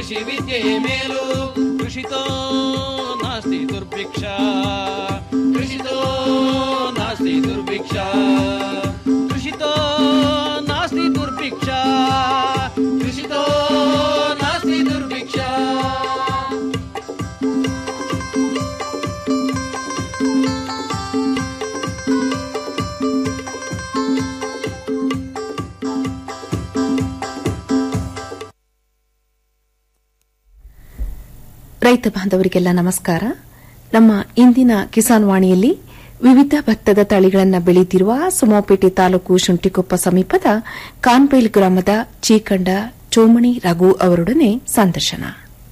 ಕೃಷಿ ವಿದ್ಯೆಯೇ ಮೇಲು ಕೃಷಿತೋ ನಾಸ್ತಿ ದುರ್ಭಿಕ್ಷ ಕೃಷಿತೋ ನಾಸ್ತಿ ದುರ್ಭಿಕ್ಷ ಕೃಷಿತೋ ನಾಸ್ತಿ ದುರ್ಭಿಕ್ಷ ಕೃಷಿತೋ ನಾಸ್ತಿ ದುರ್ಭಿಕ್ಷ ರೈತ ಬಾಂಧವರಿಗೆಲ್ಲ ನಮಸ್ಕಾರ ನಮ್ಮ ಇಂದಿನ ಕಿಸಾನ್ ವಾಣಿಯಲ್ಲಿ ವಿವಿಧ ಭತ್ತದ ತಳಿಗಳನ್ನು ಬೆಳೆಯುತ್ತಿರುವ ಸೋಮಪೇಟೆ ತಾಲೂಕು ಶುಂಠಿಕೊಪ್ಪ ಸಮೀಪದ ಕಾನ್ಬೈಲ್ ಗ್ರಾಮದ ಚೀಕಂಡ ಚೋಮಣಿ ರಘು ಅವರೊಡನೆ ಸಂದರ್ಶನ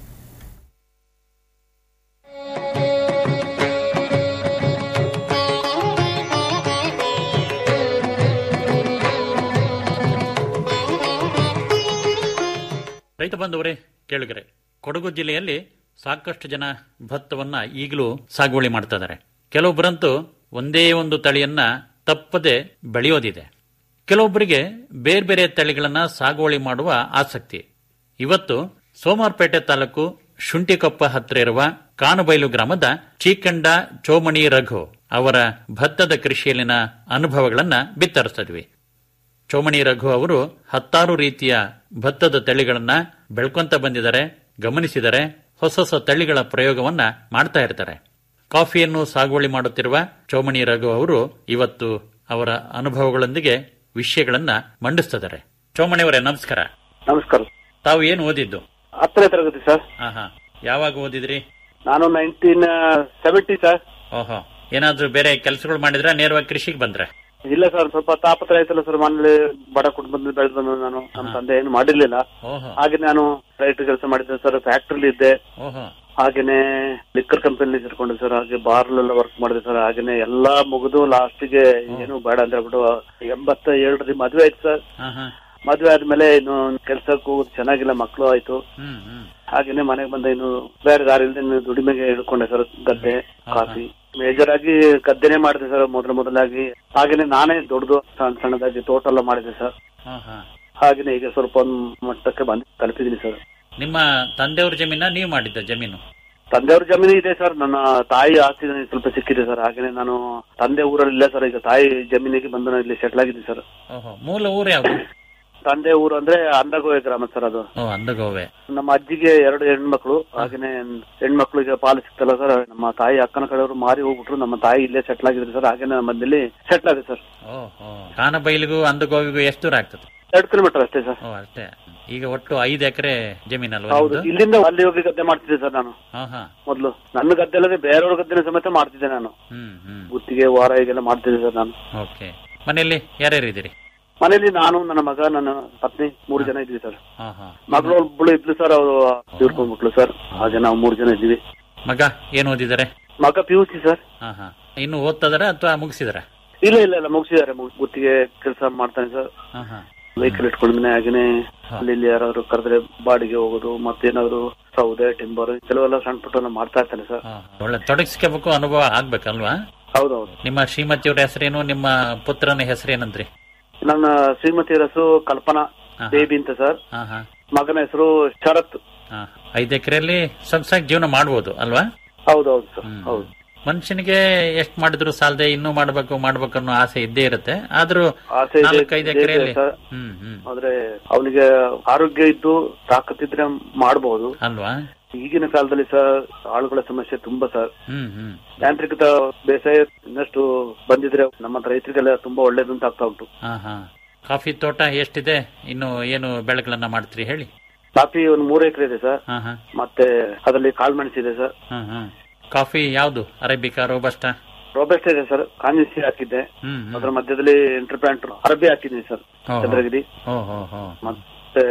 ರೈತ ಬಂಧುವರೇ ಕೇಳುಗರೆ ಕೊಡಗು ಜಿಲ್ಲೆಯಲ್ಲಿ ಸಾಕಷ್ಟು ಜನ ಭತ್ತವನ್ನ ಈಗಲೂ ಸಾಗುವಳಿ ಮಾಡ್ತಾ ಇದ್ದಾರೆ ಕೆಲವೊಬ್ಬರಂತೂ ಒಂದೇ ಒಂದು ತಳಿಯನ್ನ ತಪ್ಪದೆ ಬೆಳೆಯೋದಿದೆ ಕೆಲವೊಬ್ಬರಿಗೆ ಬೇರೆ ಬೇರೆ ತಳಿಗಳನ್ನ ಸಾಗುವಳಿ ಮಾಡುವ ಆಸಕ್ತಿ ಇವತ್ತು ಸೋಮಾರ್ಪೇಟೆ ತಾಲೂಕು ಶುಂಠಿಕೊಪ್ಪ ಹತ್ತಿರ ಇರುವ ಕಾನುಬೈಲು ಗ್ರಾಮದ ಚೀಕಂಡ ಚೋಮಣಿ ರಘು ಅವರ ಭತ್ತದ ಕೃಷಿಯಲ್ಲಿನ ಅನುಭವಗಳನ್ನ ಬಿತ್ತರಿಸಿದ್ವಿ ಚೋಮಣಿ ರಘು ಅವರು ಹತ್ತಾರು ರೀತಿಯ ಭತ್ತದ ತಳಿಗಳನ್ನ ಬೆಳ್ಕೊಂತ ಬಂದಿದ್ದಾರೆ ಗಮನಿಸಿದರೆ ಹೊಸ ಹೊಸ ತಳಿಗಳ ಪ್ರಯೋಗವನ್ನ ಮಾಡ್ತಾ ಇರ್ತಾರೆ ಕಾಫಿಯನ್ನು ಸಾಗುವಳಿ ಮಾಡುತ್ತಿರುವ ಚೋಮಣಿ ರಘು ಅವರು ಇವತ್ತು ಅವರ ಅನುಭವಗಳೊಂದಿಗೆ ವಿಷಯಗಳನ್ನ ಮಂಡಿಸ್ತಿದ್ದಾರೆ ಚೋಮಣಿಯವರೇ ನಮಸ್ಕಾರ ನಮಸ್ಕಾರ ತಾವು ಏನು ಓದಿದ್ದು ಹತ್ತನೇ ತರಗತಿ ಸರ್ ಆಹಾ ಯಾವಾಗ ಓದಿದ್ರಿ ನಾನು ನೈನ್ಟೀನ್ ಸೆವೆಂಟಿ ಸರ್ ಓಹೋ ಏನಾದ್ರೂ ಬೇರೆ ಕೆಲಸಗಳು ಮಾಡಿದ್ರ ನೇರವಾಗಿ ಕೃಷಿಗೆ ಬಂದ್ರೆ ಇಲ್ಲ ಸರ್ ಸ್ವಲ್ಪ ತಾಪತ್ರ ಆಯ್ತಲ್ಲ ಸರ್ ಮನೇಲಿ ಬಡ ಕುಟುಂಬದಲ್ಲಿ ಬೆಳೆದು ಬಂದು ನಾನು ನಮ್ಮ ತಂದೆ ಏನು ಮಾಡಿರ್ಲಿಲ್ಲ ಓಹೋ ಹಾಗೆ ನಾನು ರೈಟ್ ಕೆಲಸ ಮಾಡಿದ್ದೆ ಸರ್ ಫ್ಯಾಕ್ಟ್ರಿಲಿ ಇದ್ದೆ ಓಹೋ ಹಾಗೇನೆ ಲಿಕ್ಕರ್ ಕಂಪನಿ ಸೇರ್ಕೊಂಡೆ ಸರ್ ಹಾಗೆ ಬಾರ್ಲೆಲ್ಲ ವರ್ಕ್ ಮಾಡಿದೆ ಸರ್ ಹಾಗೇನೆ ಎಲ್ಲಾ ಮುಗಿದು ಲಾಸ್ಟಿಗೆ ಏನು ಬೇಡ ಅಂತ ಹೇಳ್ಬಿಟ್ಟು ಎಂಬತ್ತ ಏಳರಲ್ಲಿ ಮದ್ವೆ ಆಯ್ತು ಸರ್ ಹಾ ಹಾ ಮದ್ವೆ ಆದ್ಮೇಲೆ ಇನ್ನು ಕೆಲ್ಸಕ್ಕೂ ಚೆನ್ನಾಗಿಲ್ಲ ಮಕ್ಕಳು ಆಯ್ತು ಹ್ಮ್ ಹ್ಮ್ ಹಾಗೇನೆ ಮನೆಗೆ ಬಂದ ಇನ್ನು ಬೇರೆ ದಾರಿ ಇಲ್ದೆ ಇನ್ನು ದುಡಿಮೆಗೆ ಇಳ್ಕೊಂಡೆ ಸರ್ ಗದ್ದೆ ಕಾಫಿ ಮೇಜರ್ ಆಗಿ ಗದ್ದೆನೆ ಮಾಡಿದೆ ಸರ್ ಮೊದಲ ಮೊದಲಾಗಿ ಹಾಗೇನೆ ನಾನೇ ದೊಡ್ಡದು ಸಣ್ಣ ಸಣ್ಣದಾಗಿ ತೋಟ ಎಲ್ಲ ಮಾಡಿದೆ ಸರ್ ಹಾ ಹಾ ಹಾಗೇನೆ ಈಗ ಸ್ವಲ್ಪ ಒಂದು ಮಟ್ಟಕ್ಕೆ ಬಂದು ತಲುಪಿದ್ದೀನಿ ಸರ್ ನಿಮ್ಮ ತಂದೆಯವ್ರ ಜಮೀನ ನೀವು ಮಾಡಿದ್ದ ಜಮೀನು ತಂದೆಯವ್ರ ಜಮೀನು ಇದೆ ಸರ್ ನನ್ನ ತಾಯಿ ಆಸ್ತಿ ನನಗೆ ಸ್ವಲ್ಪ ಸಿಕ್ಕಿದೆ ಸರ್ ಹಾಗೇನೆ ನಾನು ತಂದೆ ಊರಲ್ಲಿ ಇಲ್ಲ ಸರ್ ಈಗ ತಾಯಿ ಜಮೀನಿಗೆ ಬಂದು ನಾನು ಇಲ್ಲಿ ಸೆಟ್ಲ್ ಆಗಿದ್ದೀನಿ ಸರ್ ಓಹೋ ಮೂಲ ಊರು ಯಾವುದು ತಂದೆ ಊರು ಅಂದ್ರೆ ಅಂದಗೋವೆ ಗ್ರಾಮ ಸರ್ ಅದು ಓ ಅಂದಗೋವೆ ನಮ್ಮ ಅಜ್ಜಿಗೆ ಎರಡು ಹೆಣ್ಮಕ್ಳು ಹಾಗೇನೆ ಹೆಣ್ಮಕ್ಳಿಗೆ ಪಾಲು ಸಿಕ್ತಲ್ಲ ಸರ್ ನಮ್ಮ ತಾಯಿ ಅಕ್ಕನ ಕಡೆಯವರು ಮಾರಿ ಹೋಗ್ಬಿಟ್ರು ನಮ್ಮ ತಾಯಿ ಇಲ್ಲೇ ಸೆಟ್ಲ್ ಆಗಿದ್ರು ಸರ್ ಹಾಗೇನೆ ನಮ್ಮ ಮನೇಲಿ ಸೆಟ್ಲ್ ಆಗಿದೆ ಸರ್ ಓಹೋ ಕಾನಬೈಲಿಗೂ ಅಂದಗೋವಿಗೂ ಎಷ್ಟು ದೂರ ಆಗ್ತದೆ ಎರಡು ಕಿಲೋಮೀಟರ್ ಅಷ್ಟೇ ಸರ್ ಓ ಅಷ್ಟೇ ಈಗ ಒಟ್ಟು ಐದು ಎಕರೆ ಜಮೀನಲ್ವಾ ಹೌದು ನಿಮ್ದು? ಇಲ್ಲಿಂದ ಅಲ್ಲಿ ಹೋಗಿ ಗದ್ದೆ ಮಾಡ್ತಿದ್ದೆ ಸರ್ ನಾನು ಹಾ ಹಾ ಮೊದಲು ನನ್ನ ಗದ್ದೆ ಅಲ್ಲದೆ ಬೇರೆಯವ್ರ ಗದ್ದೆನ ಸಮೇತ ಮಾಡ್ತಿದ್ದೆ ನಾನು ಹ್ಮ್ ಹ್ಮ್ ಗುತ್ತಿಗೆ ವಾರ ಹೀಗೆಲ್ಲ ಮಾಡ್ತಿದ್ದೆ ಸರ್ ನಾನು ಓಕೆ ಮನೆಯಲ್ಲಿ ಯಾರ್ಯಾರು ಇದ್ದೀರಿ ಮನೇಲಿ ನಾನು ನನ್ನ ಮಗ ನನ್ನ ಪತ್ನಿ ಮೂರು ಜನ ಇದ್ವಿ ಸರ್ ಹಾ ಹಾ ಮಗಳು ಒಬ್ಳು ಇದ್ಲು ಸರ್ ಅವರು ತೀರ್ಕೊಂಡ್ಬಿಟ್ಲು ಸರ್ ಹಾಗೆ ನಾವು ಮೂರು ಜನ ಇದ್ದೀವಿ ಮಗ ಏನ್ ಓದಿದ್ದಾರೆ ಮಗ ಪಿ ಯು ಸಿ ಸರ್ ಹಾ ಹಾ ಇನ್ನು ಓದ್ತದಾರ ಅಥವಾ ಮುಗಿಸಿದಾರ ಇಲ್ಲ ಇಲ್ಲ ಇಲ್ಲ ಮುಗಿಸಿದ್ದಾರೆ ಗುತ್ತಿಗೆ ಕೆಲಸ ಮಾಡ್ತಾನೆ ಸರ್ ಹಾ ಹಾ ವೆಹಿಕಲ್ ಇಟ್ಕೊಂಡಿದ್ದೀನಿ ಹಾಗೇನೆ ಅಲ್ಲಿ ಇಲ್ಲಿ ಯಾರಾದ್ರು ಕರೆದ್ರೆ ಬಾಡಿಗೆ ಹೋಗೋದು ಮತ್ತೇನಾದ್ರು ಸೌದೆ ಟಿಂಬರ್ ಕೆಲವೆಲ್ಲ ಸಣ್ಣ ಪುಟ್ಟ ಮಾಡ್ತಾ ಇರ್ತಾನೆ ಸರ್ ಒಳ್ಳೆ ತೊಡಗಿಸ್ಕೋಬೇಕು ಅನುಭವ ಆಗ್ಬೇಕಲ್ವಾ ಹೌದೌದು ನಿಮ್ಮ ಶ್ರೀಮತಿಯವ್ರ ಹೆಸರೇನು ನಿಮ್ಮ ಪುತ್ರನ ಹೆಸರೇನಂದ್ರಿ ನನ್ನ ಶ್ರೀಮತಿ ಹೆಸರು ಕಲ್ಪನಾ ಬೇಬಿ ಅಂತ ಸರ್ ಹಾ ಹಾ ಮಗನ ಹೆಸರು ಶರತ್ ಹಾ ಐದು ಎಕರೆಯಲ್ಲಿ ಸೊಗಸಾಗಿ ಜೀವನ ಮಾಡ್ಬೋದು ಅಲ್ವಾ ಹೌದೌದು ಸರ್ ಹೌದು ಮನುಷ್ಯನಿಗೆ ಎಷ್ಟ್ ಮಾಡಿದ್ರು ಸಾಲದೆ ಇನ್ನೂ ಮಾಡ್ಬೇಕು ಮಾಡ್ಬೇಕು ಅನ್ನೋ ಆಸೆ ಇದ್ದೇ ಇರುತ್ತೆ ಆದ್ರೂ ಆಸೆ ಇದೆ- ನಾಲ್ಕೈದು ಇದೆ ಎಕರೆಯಲ್ಲಿ ಸರ್. ಹ್ಮ್ ಹ್ಮ್ ಆದ್ರೆ ಅವನಿಗೆ ಆರೋಗ್ಯ ಇದ್ದು ತಾಕತ್ತಿದ್ರೆ ಮಾಡಬಹುದು ಅಲ್ವಾ ಈಗಿನ ಕಾಲದಲ್ಲಿ ಸರ್ ಆಳುಗಳ ಸಮಸ್ಯೆ ತುಂಬಾ ಸರ್ ಹ್ಮ್ ಹ್ಮ್ ಯಾಂತ್ರಿಕತ ಬೇಸಾಯ ಇನ್ನಷ್ಟು ಬಂದಿದ್ರೆ ನಮ್ಮ ರೈತರಿಗೆಲ್ಲ ತುಂಬಾ ಒಳ್ಳೇದು ಅಂತ ಆಗ್ತಾ ಉಂಟು ಹಾ ಹಾ ಕಾಫಿ ತೋಟ ಎಷ್ಟಿದೆ ಇನ್ನು ಏನು ಬೆಳೆಗಳನ್ನ ಮಾಡ್ತೀರಿ ಹೇಳಿ ಕಾಫಿ ಒಂದು ಮೂರು ಎಕರೆ ಇದೆ ಸರ್ ಹಾ ಹಾ ಮತ್ತೆ ಅದರಲ್ಲಿ ಕಾಳುಮೆಣಸು ಇದೆ ಸರ್ ಹ್ಮ್ ಹ್ಮ್ ಕಾಫಿ ಯಾವ್ದು ಅರೇಬಿಕಾ ರೋಬಸ್ಟಾ ರೋಬೆಸ್ಟ್ ಇದೆ ಸರ್ ಕಾಂಜಿಸಿ ಹಾಕಿದ್ದೆ ಹ್ಮ್ ಹ್ಮ್ ಅದರ ಮಧ್ಯದಲ್ಲಿ ಇಂಟರ್ಪ್ಲಾಂಟ್ ಅರಬಿ ಹಾಕಿದ್ದೀನಿ ಸರ್ ಓಹೋ. ಚಂದ್ರಗಿರಿ ಓ ಹೋ ಹೋ ಮತ್ತೆ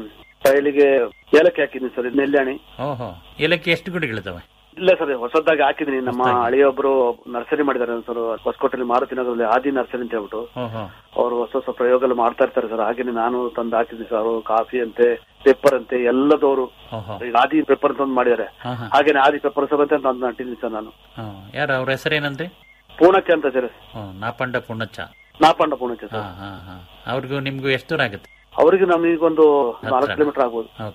ಕೈಲಿಗೆ ಏಲಕ್ಕಿ ಹಾಕಿದ್ದೀನಿ ಸರ್ ಇದು ನೆಲ್ಯಾಣಿ ಓಹೋ ಏಲಕ್ಕಿ ಎಷ್ಟು ಗುಡಿಗಳಿದಾವೆ ಇಲ್ಲ ಸರ್ ಹೊಸದಾಗಿ ಹಾಕಿದ್ದೀನಿ ನಮ್ಮ ಹಳೆಯೊಬ್ರು ನರ್ಸರಿ ಮಾಡಿದ್ದಾರೆ ಸರ್ ಹೊಸಕೋಟೆಯಲ್ಲಿ ಮಾರುತಿ ನಗರದಲ್ಲಿ ಆದಿ ನರ್ಸರಿ ಅಂತ ಹೇಳ್ಬಿಟ್ಟು ಓಹೋ ಅವರು ಹೊಸ ಹೊಸ ಪ್ರಯೋಗ ಮಾಡ್ತಾ ಇರ್ತಾರೆ ಸರ್ ಹಾಗೇನೆ ನಾನು ತಂದು ಹಾಕಿದ್ದೀನಿ ಸರ್ ಅವರು ಕಾಫಿ ಅಂತೆ ಪೇಪರ್ ಅಂತೆ ಎಲ್ಲದವರು ಓಹೋ ಈಗ ಆದಿ ಪೇಪರ್ ಅಂತ ಒಂದು ಮಾಡಿದ್ದಾರೆ ಹಾ ಹಾ ಹಾಗೇನೆ ಆದಿ ಪೇಪರ್ ಸಮೇತ ಅಂತ ಒಂದು ನಟ್ಟಿದ್ದೀನಿ ಸರ್ ನಾನು ಹ್ಮ್. ಯಾರು ಅವ್ರ ಹೆಸರೇನಂದ್ರಿ ಪೂರ್ಣಕ್ಕೆ ಅಂತ ಸರ್ ಹ್ಮ್, ನಾಪಂಡ ಪುಣ್ಣಚ್ಚ ನಾಪಂಡ ಪೂರ್ಣಕ್ಕೆ ಹಾ ಸರ್ ಹಾ ಹಾ ಅವ್ರಿಗೂ ನಿಮ್ಗೂ ಎಷ್ಟು ದೂರ ಆಗುತ್ತೆ ಅವರಿಗೆ ನಮಗೊಂದು ನಾಲ್ಕು ಹತ್ರ. ಕಿಲೋಮೀಟರ್ ಆಗ್ಬೋದು ಓಕೆ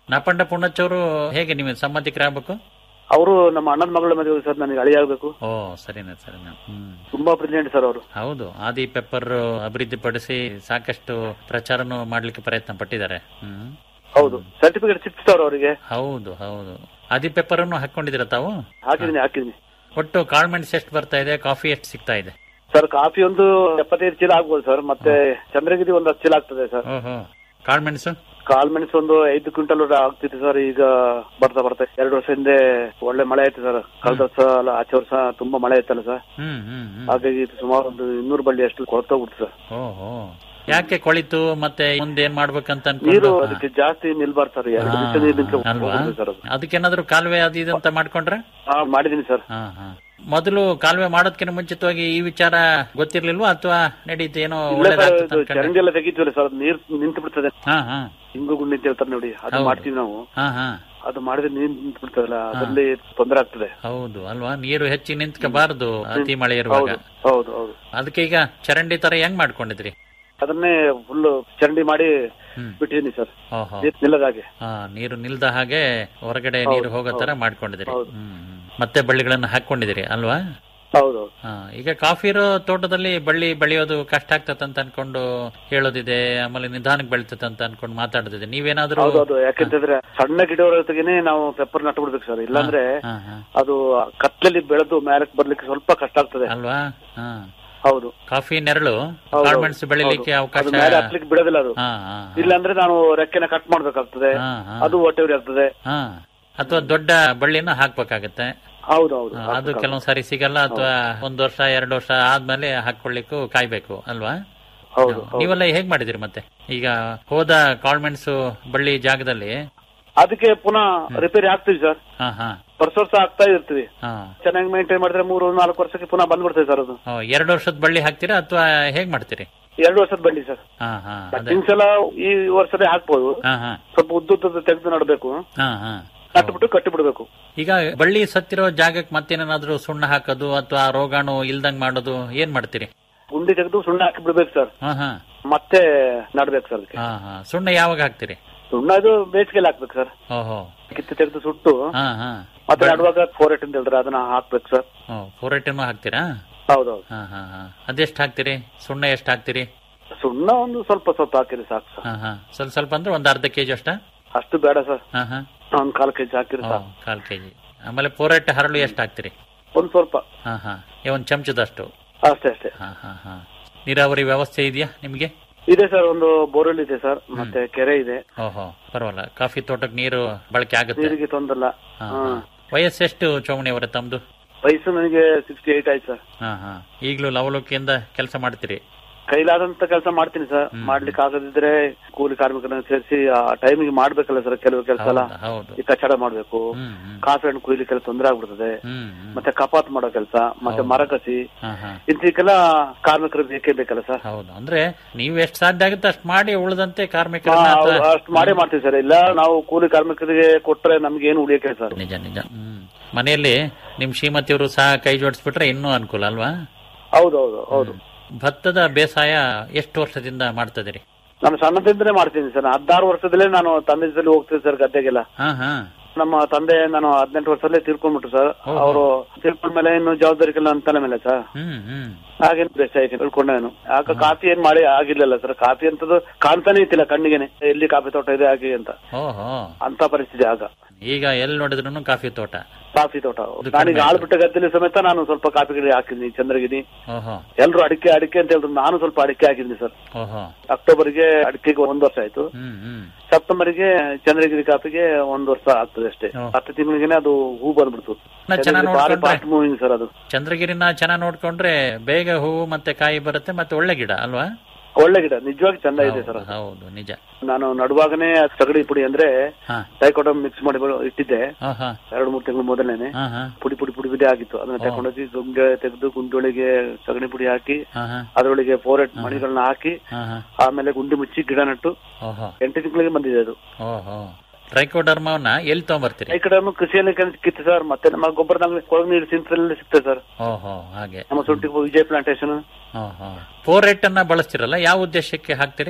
ನಾಪಂಡ ಪುಣ್ಣಚ್ಚವರು ಹೇಗೆ ನೀವು ಸಂಬಂಧಿಕರಾಗಬೇಕು ಅವರು ನಮ್ಮ ಅಣ್ಣನ ಮಗಳ ಮದುವೆ ಸರ್ ನನಗೆ ಅಳಿ ಆಗ್ಬೇಕು ಓ ಸರಿನಾ ಸರಿನಾ ಹ್ಮ್ ತುಂಬಾ ಬ್ರಿಲಿಯಂಟ್ ಸರ್ ಅವರು ಹೌದು ಆದಿ ಪೆಪ್ಪರ್ ಅಭಿವೃದ್ಧಿಪಡಿಸಿ ಸಾಕಷ್ಟು ಪ್ರಚಾರನೂ ಮಾಡ್ಲಿಕ್ಕೆ ಪ್ರಯತ್ನ ಪಟ್ಟಿದ್ದಾರೆ ಹ್ಮ್ ಹೌದು ಸರ್ಟಿಫಿಕೇಟ್ ಸಿಕ್ತು ಸರ್ ಅವರಿಗೆ ಹೌದು ಹೌದು ಆದಿ ಪೆಪ್ಪರ್ ಅನ್ನು ಹಾಕೊಂಡಿದ್ದೀರಾ ತಾವು ಹಾಕಿದೀನಿ ಹಾಕಿದೀನಿ ಒಟ್ಟು ಕಾಳ್ಮೆಣ್ಸ್ ಎಷ್ಟು ಬರ್ತಾ ಇದೆ ಕಾಫಿ ಎಷ್ಟು ಸಿಗ್ತಾ ಇದೆ ಸರ್ ಕಾಫಿ ಒಂದು ಎಪ್ಪತ್ತೈದು ಚೀಲ ಆಗ್ಬೋದು ಸರ್ ಮತ್ತೆ ಚಂದ್ರಗಿರಿ ಒಂದು ಹತ್ತು ಚೀಲ ಆಗ್ತದೆ ಸರ್ ಓಹೋ ಕಾಳ್ಮೆಣಸು ಕಾಲ್ ಮೆಣಸು ಒಂದು ಐದು ಕ್ವಿಂಟಲ್ ಆಗ್ತಿತ್ತು ಸರ್ ಈಗ ಬರ್ತಾ ಬರ್ತಾ ಎರಡು ವರ್ಷ ಹಿಂದೆ ಒಳ್ಳೆ ಮಳೆ ಆಯ್ತು ಸರ್ ಕಳೆದ ವರ್ಷ ಅಲ್ಲ ಆಚೆ ವರ್ಷ ತುಂಬಾ ಮಳೆ ಆಯ್ತಲ್ಲ ಸರ್ ಹ್ಮ್ ಹ್ಮ್ ಹ್ಮ್ ಹಾಗಾಗಿ ಇದು ಸುಮಾರು ಒಂದು ಇನ್ನೂರು ಬಳ್ಳಿ ಅಷ್ಟು ಕೊಳ್ತೋಗ್ಬಿಡ್ತು ಸರ್ ಓಹೋ ಯಾಕೆ ಕೊಳಿತು ಮತ್ತೆ ಮುಂದೆ ಏನ್ ಮಾಡ್ಬೇಕಂತ ನೀರು ಅನ್ಕೊಂಡು ಅದಕ್ಕೆ ಜಾಸ್ತಿ ನಿಲ್ಬಾರ್ದು ಸರ್ ಎರಡು ದಿವಸ ನೀರು ನಿಂತ್ರೆ ಅಲ್ವಾ ಹೋಗ್ಬಿಡುತ್ತೆ ಸರ್ ಅದು ಅದಕ್ಕೇನಾದ್ರೂ ಕಾಲುವೆ ಅದು ಇದು ಅಂತ ಮಾಡ್ಕೊಂಡ್ರೆ ಹಾ ಮಾಡಿದೀನಿ ಸರ್ ಹಾ ಹಾ ಮೊದಲು ಕಾಲುವೆ ಮಾಡೋದಕ್ಕಿಂತ ಮುಂಚಿತವಾಗಿ ಈ ವಿಚಾರ ಗೊತ್ತಿರ್ಲಿಲ್ವಾ ಅಥವಾ ನಡೀತು ಏನೋ ಇಲ್ಲ ಸರ್ ಒಳ್ಳೇದಾಗ್ತದೆ ಇದು ಅನ್ಕೊಂಡ್ರೆ? ಚರಂಡಿ ಎಲ್ಲ ತೆಗಿತೀವಲ್ಲ ಸರ್ ನೀರ್ ನಿಂತು ಬಿಡ್ತದೆ ಹಾ ಹಾ ಹಿಂಗು ಗುಂಡಿ ಅಂತ ಹೇಳ್ತಾರೆ ನೋಡಿ ಅದು ಹೌದು. ಮಾಡ್ತೀವಿ ನಾವು ಹಾ ಹಾ ಅದು ಮಾಡಿದ್ರೆ ನೀರ್ ನಿಂತು ಬಿಡ್ತದಲ್ಲ ಅದರಲ್ಲಿ ತೊಂದರೆ ಆಗ್ತದೆ ಹೌದು ಅಲ್ವಾ ನೀರು ಹೆಚ್ಚಿ ನಿಂತ್ಕೋಬಾರ್ದು ಅತಿ ಮಳೆ ಇರುವಾಗ ಹೌದು ಹೌದು ಹೌದು ಅದಕ್ಕೆ ಈಗ ಚರಂಡಿ ತರ ಹೆಂಗ್ ಮಾಡ್ಕೊಂಡಿದ್ರಿ ಅದನ್ನೇ ಫುಲ್ ಚರಂಡಿ ಮಾಡಿ ಹ್ಮ್ ಬಿಟ್ಟಿದೀನಿ ಸರ್ ಓಹೋ ನೀರ್ ನಿಲ್ಲದ ಹಾಗೆ ಹಾ ನೀರು ನಿಲ್ದ ಹಾಗೆ ಹೊರಗಡೆ ನೀರು ಹೋಗೋ ತರ ಮಾಡ್ಕೊಂಡಿದಿರಿ ಹೌದು. ಹ್ಮ್ ಹ್ಮ್. ಮತ್ತೆ ಬಳ್ಳಿಗಳನ್ನ ಹಾಕೊಂಡಿದಿರಿ ಅಲ್ವಾ ಹೌದು ಹೌದು ಹಾ ಈಗ ಕಾಫಿ ಇರೋ ತೋಟದಲ್ಲಿ ಬಳ್ಳಿ ಬೆಳೆಯೋದು ಕಷ್ಟ ಆಗ್ತದಂತ ಅನ್ಕೊಂಡು ಹೇಳೋದಿದೆ ಆಮೇಲೆ ನಿಧಾನಕ್ಕೆ ಬೆಳಿತದೆ ಅಂತ ಅನ್ಕೊಂಡು ಮಾತಾಡೋದಿದೆ ನೀವೇನಾದ್ರೂ ಹೌದು ಅದು ಯಾಕೆಂತಂದ್ರೆ ಸಣ್ಣ ಗಿಡವರೆಗೆನೆ ನಾವು ಪೆಪ್ಪರ್ ನಟ್ಟು ಬಿಡ್ಬೇಕು ಸರ್ ಇಲ್ಲಾಂದ್ರೆ ಹಾ, ಹಾ. ಅದು ಕತ್ಲಲ್ಲಿ ಬೆಳೆದು ಮೇಲಕ್ಕೆ ಬರ್ಲಿಕ್ಕೆ ಸ್ವಲ್ಪ ಕಷ್ಟ ಆಗ್ತದೆ ಅಲ್ವಾ ಹಾ ಹೌದು ಕಾಫಿ ನೆರಳು ಹೌದು, ಕಾಳ್ಮೆಣಸು ಬೆಳಿಲಿಕ್ಕೆ ಹೌದು. ಅವಕಾಶ ಅದು ಮೇಲೆ ಹತ್ಲಿಕ್ಕೆ ಬಿಡೋದಿಲ್ಲ ಅದು ಹಾ ಹಾ ಇಲ್ಲಾಂದ್ರೆ ನಾನು ರೆಕ್ಕೆನ ಕಟ್ ಮಾಡ್ಬೇಕಾಗ್ತದೆ ಹಾ, ಹಾ. ಅದು ಹೊಟ್ಟೆವ್ರಿ ಆಗ್ತದೆ ಹಾ ಅಥವಾ ದೊಡ್ಡ ಬಳ್ಳಿನ ಹಾಕ್ಬೇಕಾಗತ್ತೆ ಹೌದು ಹೌದು ಹಾ, ಅದು ಕೆಲವೊಂದ್ ಸಾರಿ ಸಿಗಲ್ಲ ಅಥವಾ ಒಂದ್ ವರ್ಷ ಎರಡು ವರ್ಷ ಆದ್ಮೇಲೆ ಹಾಕೊಳ್ಳಿಕ್ಕೂ ಕಾಯ್ಬೇಕು ಅಲ್ವಾ ಹೌದು ಹೌದು. ನೀವೆಲ್ಲ ಹೇಗ್ ಮಾಡಿದಿರಿ ಮತ್ತೆ ಈಗ ಹೋದ ಕಾಳ್ಮೆಣಸು ಬಳ್ಳಿ ಜಾಗದಲ್ಲಿ ಅದಕ್ಕೆ ಪುನಃ ರಿಪೇರಿ ಆಗ್ತೀವಿ ಸರ್ ಹಾ ಹಾ ವರ್ಷ ವರ್ಷ ಆಗ್ತಾ ಇರ್ತೀವಿ ಹಾ ಚೆನ್ನಾಗಿ ಮೇಂಟೈನ್ ಮಾಡಿದ್ರೆ ಮೂರು ನಾಲ್ಕು ವರ್ಷಕ್ಕೆ ಪುನಃ ಬಂದ್ಬಿಡ್ತದೆ ಸರ್ ಅದು ಓ, ಎರಡು ವರ್ಷದ ಬಳ್ಳಿ ಹಾಕ್ತೀರಾ ಅಥವಾ ಹೇಗ್ ಮಾಡ್ತೀರಿ ಎರಡು ವರ್ಷದ ಬಂಡಿ ಸರ್ ಹಾ ಹಾ ಅದೇ ಕಟ್ಟಿಂಗ್ಸ್ ಎಲ್ಲ ಈ ವರ್ಷದೇ ಹಾಕ್ಬೋದು ಹಾ ಹಾ ಸ್ವಲ್ಪ ಉದ್ದುದ್ದದ ತೆಗೆದು ನಡಬೇಕು ಹಾ ಹಾ ನಟ್ಬಿಟ್ಟು ಕಟ್ಟಿ ಬಿಡ್ಬೇಕು ಈಗ ಬಳ್ಳಿ ಸತ್ತಿರೋ ಜಾಗಕ್ಕೆ ಮತ್ತೇನಾದ್ರೂ ಸುಣ್ಣ ಹಾಕೋದು ಅಥವಾ ರೋಗಾಣು ಇಲ್ದಂಗ್ ಮಾಡೋದು ಏನ್ ಮಾಡ್ತೀರಿ ಗುಂಡಿ ತೆಗೆದು ಸುಣ್ಣ ಹಾಕಿ ಬಿಡ್ಬೇಕು ಸರ್ ಹಾ ಹಾ ಮತ್ತೆ ನಡ್ಬೇಕು ಸರ್ ಅದಕ್ಕೆ ಹಾ ಹಾ ಸುಣ್ಣ ಯಾವಾಗ ಹಾಕ್ತೀರಿ ಸುಣ್ಣ ಇದು ಬೇಸಿಗೆಲ್ಲ ಹಾಕ್ಬೇಕು ಸರ್ ಓಹೋ ಕಿತ್ತು ತೆಗೆದು ಸುಟ್ಟು ಹಾ ಹಾ ಮತ್ತೆ ನಡುವಾಗ ಫೋರೆಟ್ ಅಂತ ಹೇಳಿದ್ರೆ ಅದನ್ನ ಹಾಕ್ಬೇಕು ಸರ್ ಓ ಫೋರೆಟನ್ನು ಹಾಕ್ತೀರಾ ಹೌದೌದು ಹಾ ಹಾ ಹಾ ಅದೆಷ್ಟು ಹಾಕ್ತೀರಿ ಸುಣ್ಣ ಎಷ್ಟು ಹಾಕ್ತೀರಿ ಸುಣ್ಣ ಒಂದು ಸ್ವಲ್ಪ ಸ್ವಲ್ಪ ಹಾಕಿರಿ ಸಾಕು ಸರ್ ಹಾ ಹಾ ಸ್ವಲ್ಪ ಸ್ವಲ್ಪ ಅಂದ್ರೆ ಒಂದ್ ಅರ್ಧ ಕೆಜಿ ಅಷ್ಟ ಅಷ್ಟು ಬೇಡ ಸರ್ ಹಾ ಹಾ ಒಂದ್ ಕಾಲು ಕೆಜಿ ಹಾಕಿರಿ ಓ, ಸಾಕು ಕಾಲ್ ಕೆಜಿ ಆಮೇಲೆ ಫೋರೆಟ್ ಹರಳು ಎಷ್ಟು ಹಾಕ್ತೀರಿ ಒಂದ್ ಸ್ವಲ್ಪ ಹಾ ಹಾ ಏ, ಒಂದ್ ಚಮಚದಷ್ಟು ಅಷ್ಟೇ ಅಷ್ಟೇ ಹಾ ಹಾ ಹಾ ನೀರಾವರಿ ವ್ಯವಸ್ಥೆ ಇದೆಯಾ ನಿಮ್ಗೆ ಇದೆ ಸರ್ ಒಂದು ಬೋರ್ವೆಲ್ ಇದೆ ಸರ್ ಮತ್ತೆ ಕೆರೆ ಇದೆ ಓಹೋ ಪರವಾಗಿಲ್ಲ ಕಾಫಿ ತೋಟಕ್ಕೆ ನೀರು ಬಳಕೆ ಆಗುತ್ತೆ ನೀರಿಗೆ ತೊಂದಲ್ಲ ಹಾ, ಹಾ. ವಯಸ್ಸೆಷ್ಟು ಚೌಮಣಿ ಅವರೇ ತಮ್ದು ವಯಸ್ಸು ನನಗೆ ಸಿಕ್ಸ್ಟಿ ಏಟ್ ಆಯ್ತು ಸರ್ ಹಾ ಹಾ ಈಗಲೂ ಲವಲೋಕಿಯಿಂದ ಕೆಲಸ ಮಾಡ್ತೀರಿ ಕೈಲಾದಂತ ಕೆಲಸ ಮಾಡ್ತೀನಿ ಸರ್ ಮಾಡ್ಲಿಕ್ಕೆ ಆಗದಿದ್ರೆ ಕೂಲಿ ಕಾರ್ಮಿಕರನ್ನ ಸೇರಿಸಿ ಆ ಟೈಮಿಗೆ ಮಾಡ್ಬೇಕಲ್ಲ ಸರ್ ಕೆಲವು ಕೆಲಸ ಎಲ್ಲ ಹೌದು ಹೌದು ಈ ಕಚ್ಚಡ ಮಾಡ್ಬೇಕು ಹ್ಮ್ ಹ್ಮ್ ಕಾಫಿ ಹಣ್ಣು ಕುಯ್ಲಿಕ್ಕೆಲ್ಲ ತೊಂದರೆ ಆಗ್ಬಿಡ್ತದೆ ಹ್ಮ್ ಹ್ಮ್ ಮತ್ತೆ ಕಪಾತ್ ಮಾಡೋ ಕೆಲಸ ಮತ್ತೆ ಮರ ಕಸಿ ಹಾ ಹಾ ಇಂಥಕ್ಕೆಲ್ಲ ಕಾರ್ಮಿಕರು ಬೇಕೇ ಬೇಕಲ್ಲ ಸರ್ ಹೌದು ಅಂದ್ರೆ ನೀವು ಎಷ್ಟು ಸಾಧ್ಯ ಆಗುತ್ತೆ ಅಷ್ಟು ಮಾಡಿ ಉಳಿದಂತೆ ಹಾ, ಕಾರ್ಮಿಕರನ್ನ ಅವ್ರು ಅಥವಾ- ಅಷ್ಟು ಮಾಡೇ ಮಾಡ್ತೀವಿ ಸರ್ ಇಲ್ಲ ನಾವು ಕೂಲಿ ಕಾರ್ಮಿಕರಿಗೆ ಕೊಟ್ರೆ ನಮ್ಗೆ ಏನು ಉಳಿಯಕ್ಕೆ ಸರ್ ನಿಜ ನಿಜ ಹ್ಮ್ ಮನೆಯಲ್ಲಿ ನಿಮ್ ಶ್ರೀಮತಿಯವರು ಸಹ ಕೈ ಜೋಡಿಸ್ಬಿಟ್ರೆ ಇನ್ನೂ ಅನುಕೂಲ ಅಲ್ವಾ ಹೌದೌದು ಹೌದು ಭತ್ತದ ಬೇಸಾಯ ಎಷ್ಟು ವರ್ಷದಿಂದ ಮಾಡ್ತದಿರಿ ನಾನು ಸಣ್ಣದಿಂದಲೇ ಮಾಡ್ತೀನಿ ಸರ್ ಹದಿನಾರು ವರ್ಷದಲ್ಲೇ ನಾನು ತಂದೆ ಜೊತೆ ಹೋಗ್ತೀನಿ ಸರ್ ಗದ್ದೆಗೆಲ್ಲ ಹಾ ಹಾ ನಮ್ಮ ತಂದೆ ನಾನು ಹದಿನೆಂಟು ವರ್ಷದಲ್ಲೇ ತೀರ್ಕೊಂಡ್ಬಿಟ್ರು ಸರ್ ಓಹೋ. ಅವರು ತೀರ್ಕೊಂಡ್ಮೇಲೆ ಇನ್ನು ಜವಾಬ್ದಾರಿಗೆಲ್ಲ ನನ್ನ ತಲೆ ಮೇಲೆ ಸರ್ ಹ್ಮ್ ಹ್ಮ್ ಹಾಗೆ ಬೇಸಾಯ ತಿಳ್ಕೊಂಡೆ ನಾನು ಆಗ ಕಾಫಿ ಏನ್ ಮಾಡಿ ಆಗಿರ್ಲಿಲ್ಲ ಸರ್ ಕಾಫಿ ಅಂತದ್ದು ಕಾಣ್ತಾನೆ ಇತ್ತಿಲ್ಲ ಕಣ್ಣಿಗೆನೆ ಎಲ್ಲಿ ಕಾಫಿ ತೋಟ ಇದೆ ಹಾಗೆ ಅಂತ ಓಹೋ ಅಂತ ಪರಿಸ್ಥಿತಿ ಆಗ ಈಗ ಎಲ್ಲಿ ನೋಡಿದ್ರು ಕಾಫಿ ತೋಟ ಕಾಫಿ ತೋಟ ಅದು ನಾನೀಗ ಕಡಿಮೆ ಆಳ್ಬಿಟ್ಟ ಗದ್ದೆಲಿ ಸಮೇತ ನಾನು ಸ್ವಲ್ಪ ಕಾಫಿ ಗಿಡ ಹಾಕಿದ್ದೀನಿ ಚಂದ್ರಗಿರಿ ಓಹೋ ಎಲ್ರು ಅಡಿಕೆ ಅಡಿಕೆ ಅಂತ ಹೇಳಿದ್ರು ನಾನು ಸ್ವಲ್ಪ ಅಡಿಕೆ ಹಾಕಿದ್ದೀನಿ ಸರ್ ಓಹೋ ಅಕ್ಟೋಬರ್ಗೆ ಅಡಿಕೆಗೆ ಒಂದ್ ವರ್ಷ ಆಯ್ತು ಹ್ಮ್ ಹ್ಮ್ ಸೆಪ್ಟೆಂಬರ್ಗೆ ಚಂದ್ರಗಿರಿ ಕಾಫಿಗೆ ಒಂದ್ ವರ್ಷ ಆಗ್ತದೆ ಅಷ್ಟೇ ಹ್ಮ್. ಹತ್ತು ತಿಂಗಳಿಗೆನೆ ಅದು ಹೂ ಬಂದ್ಬಿಡ್ತು ನಾ ಚೆನ್ನಾಗ್ ಬಾರಿ ನೋಡ್ಕೊಂಡ್ರೆ- ಫಾಸ್ಟ್ ಮೂವಿಂಗ್ ಸರ್ ಅದು ಚಂದ್ರಗಿರಿನ ಚೆನ್ನಾಗಿ ನೋಡ್ಕೊಂಡ್ರೆ ಬೇಗ ಹೂವು ಮತ್ತೆ ಕಾಯಿ ಬರುತ್ತೆ ಮತ್ತೆ ಒಳ್ಳೆ ಗಿಡ ಅಲ್ವಾ ಒಳ್ಳೆ ಗಿಡ ನಿಜವಾಗಿ ಚಂದ ಇದೆ ಸರ್ ಹೌದು, ಹೌದು ನಿಜ ನಾನು ನಡುವಾಗನೇ ಸಗಡಿ ಪುಡಿ ಅಂದ್ರೆ ಹಾ ಡೈಕೋಟಮ್ ಮಿಕ್ಸ್ ಮಾಡಿ ಇಟ್ಟಿದ್ದೆ ಹಾ ಹಾ ಎರಡು ಮೂರು ತಿಂಗಳು ಮೊದಲೇನೆ ಹಾ ಹಾ ಪುಡಿ ಪುಡಿ ಪುಡಿ ಪುಡಿ ಆಗಿತ್ತು ಅದನ್ನ ತಗೊಂಡೋಗಿ ಗುಂಡೆ ತೆಗೆದು ಗುಂಡೊಳಗೆ ಸಗಣಿ ಪುಡಿ ಹಾಕಿ ಹಾ ಹಾ ಅದರೊಳಗೆ ಫೋರೆಟ್ ಮಣಿಗಳನ್ನ ಹಾಕಿ ಹಾ ಹಾ ಆಮೇಲೆ ಗುಂಡಿ ಮುಚ್ಚಿ ಗಿಡ ನಟ್ಟು ಓಹೋ ಎಂಟು ತಿಂಗಳಿಗೆ ಬಂದಿದೆ ಅದು ಓಹೋ ಟ್ರೈಕೋಡರ್ಮವನ್ನ ಎಲ್ಲಿ ತಗೊಂಬರ್ತೀರಿ ಈ ಕಡೆ ಕೃಷಿಯಲ್ಲಿ ಕಿತ್ತು ಸರ್ ಮತ್ತೆ ನಮ್ಮ ಗೊಬ್ಬರದಾಗ ಕೊಳಗ ನೀರು ಸಿಂತ್ರಲ್ಲಿ ಸಿಗ್ತದೆ ಸರ್ ಓಹೋ ಹಾಗೆ ನಮ್ಮ ಸುಂಟಿ ವಿಜಯ್ ಪ್ಲಾಂಟೇಶನ್ ಓಹೋ ಫೋರೆಟ್ ಅನ್ನ ಬಳಸ್ತಿರಲ್ಲ ಯಾವ ಉದ್ದೇಶಕ್ಕೆ ಹಾಕ್ತೀರಿ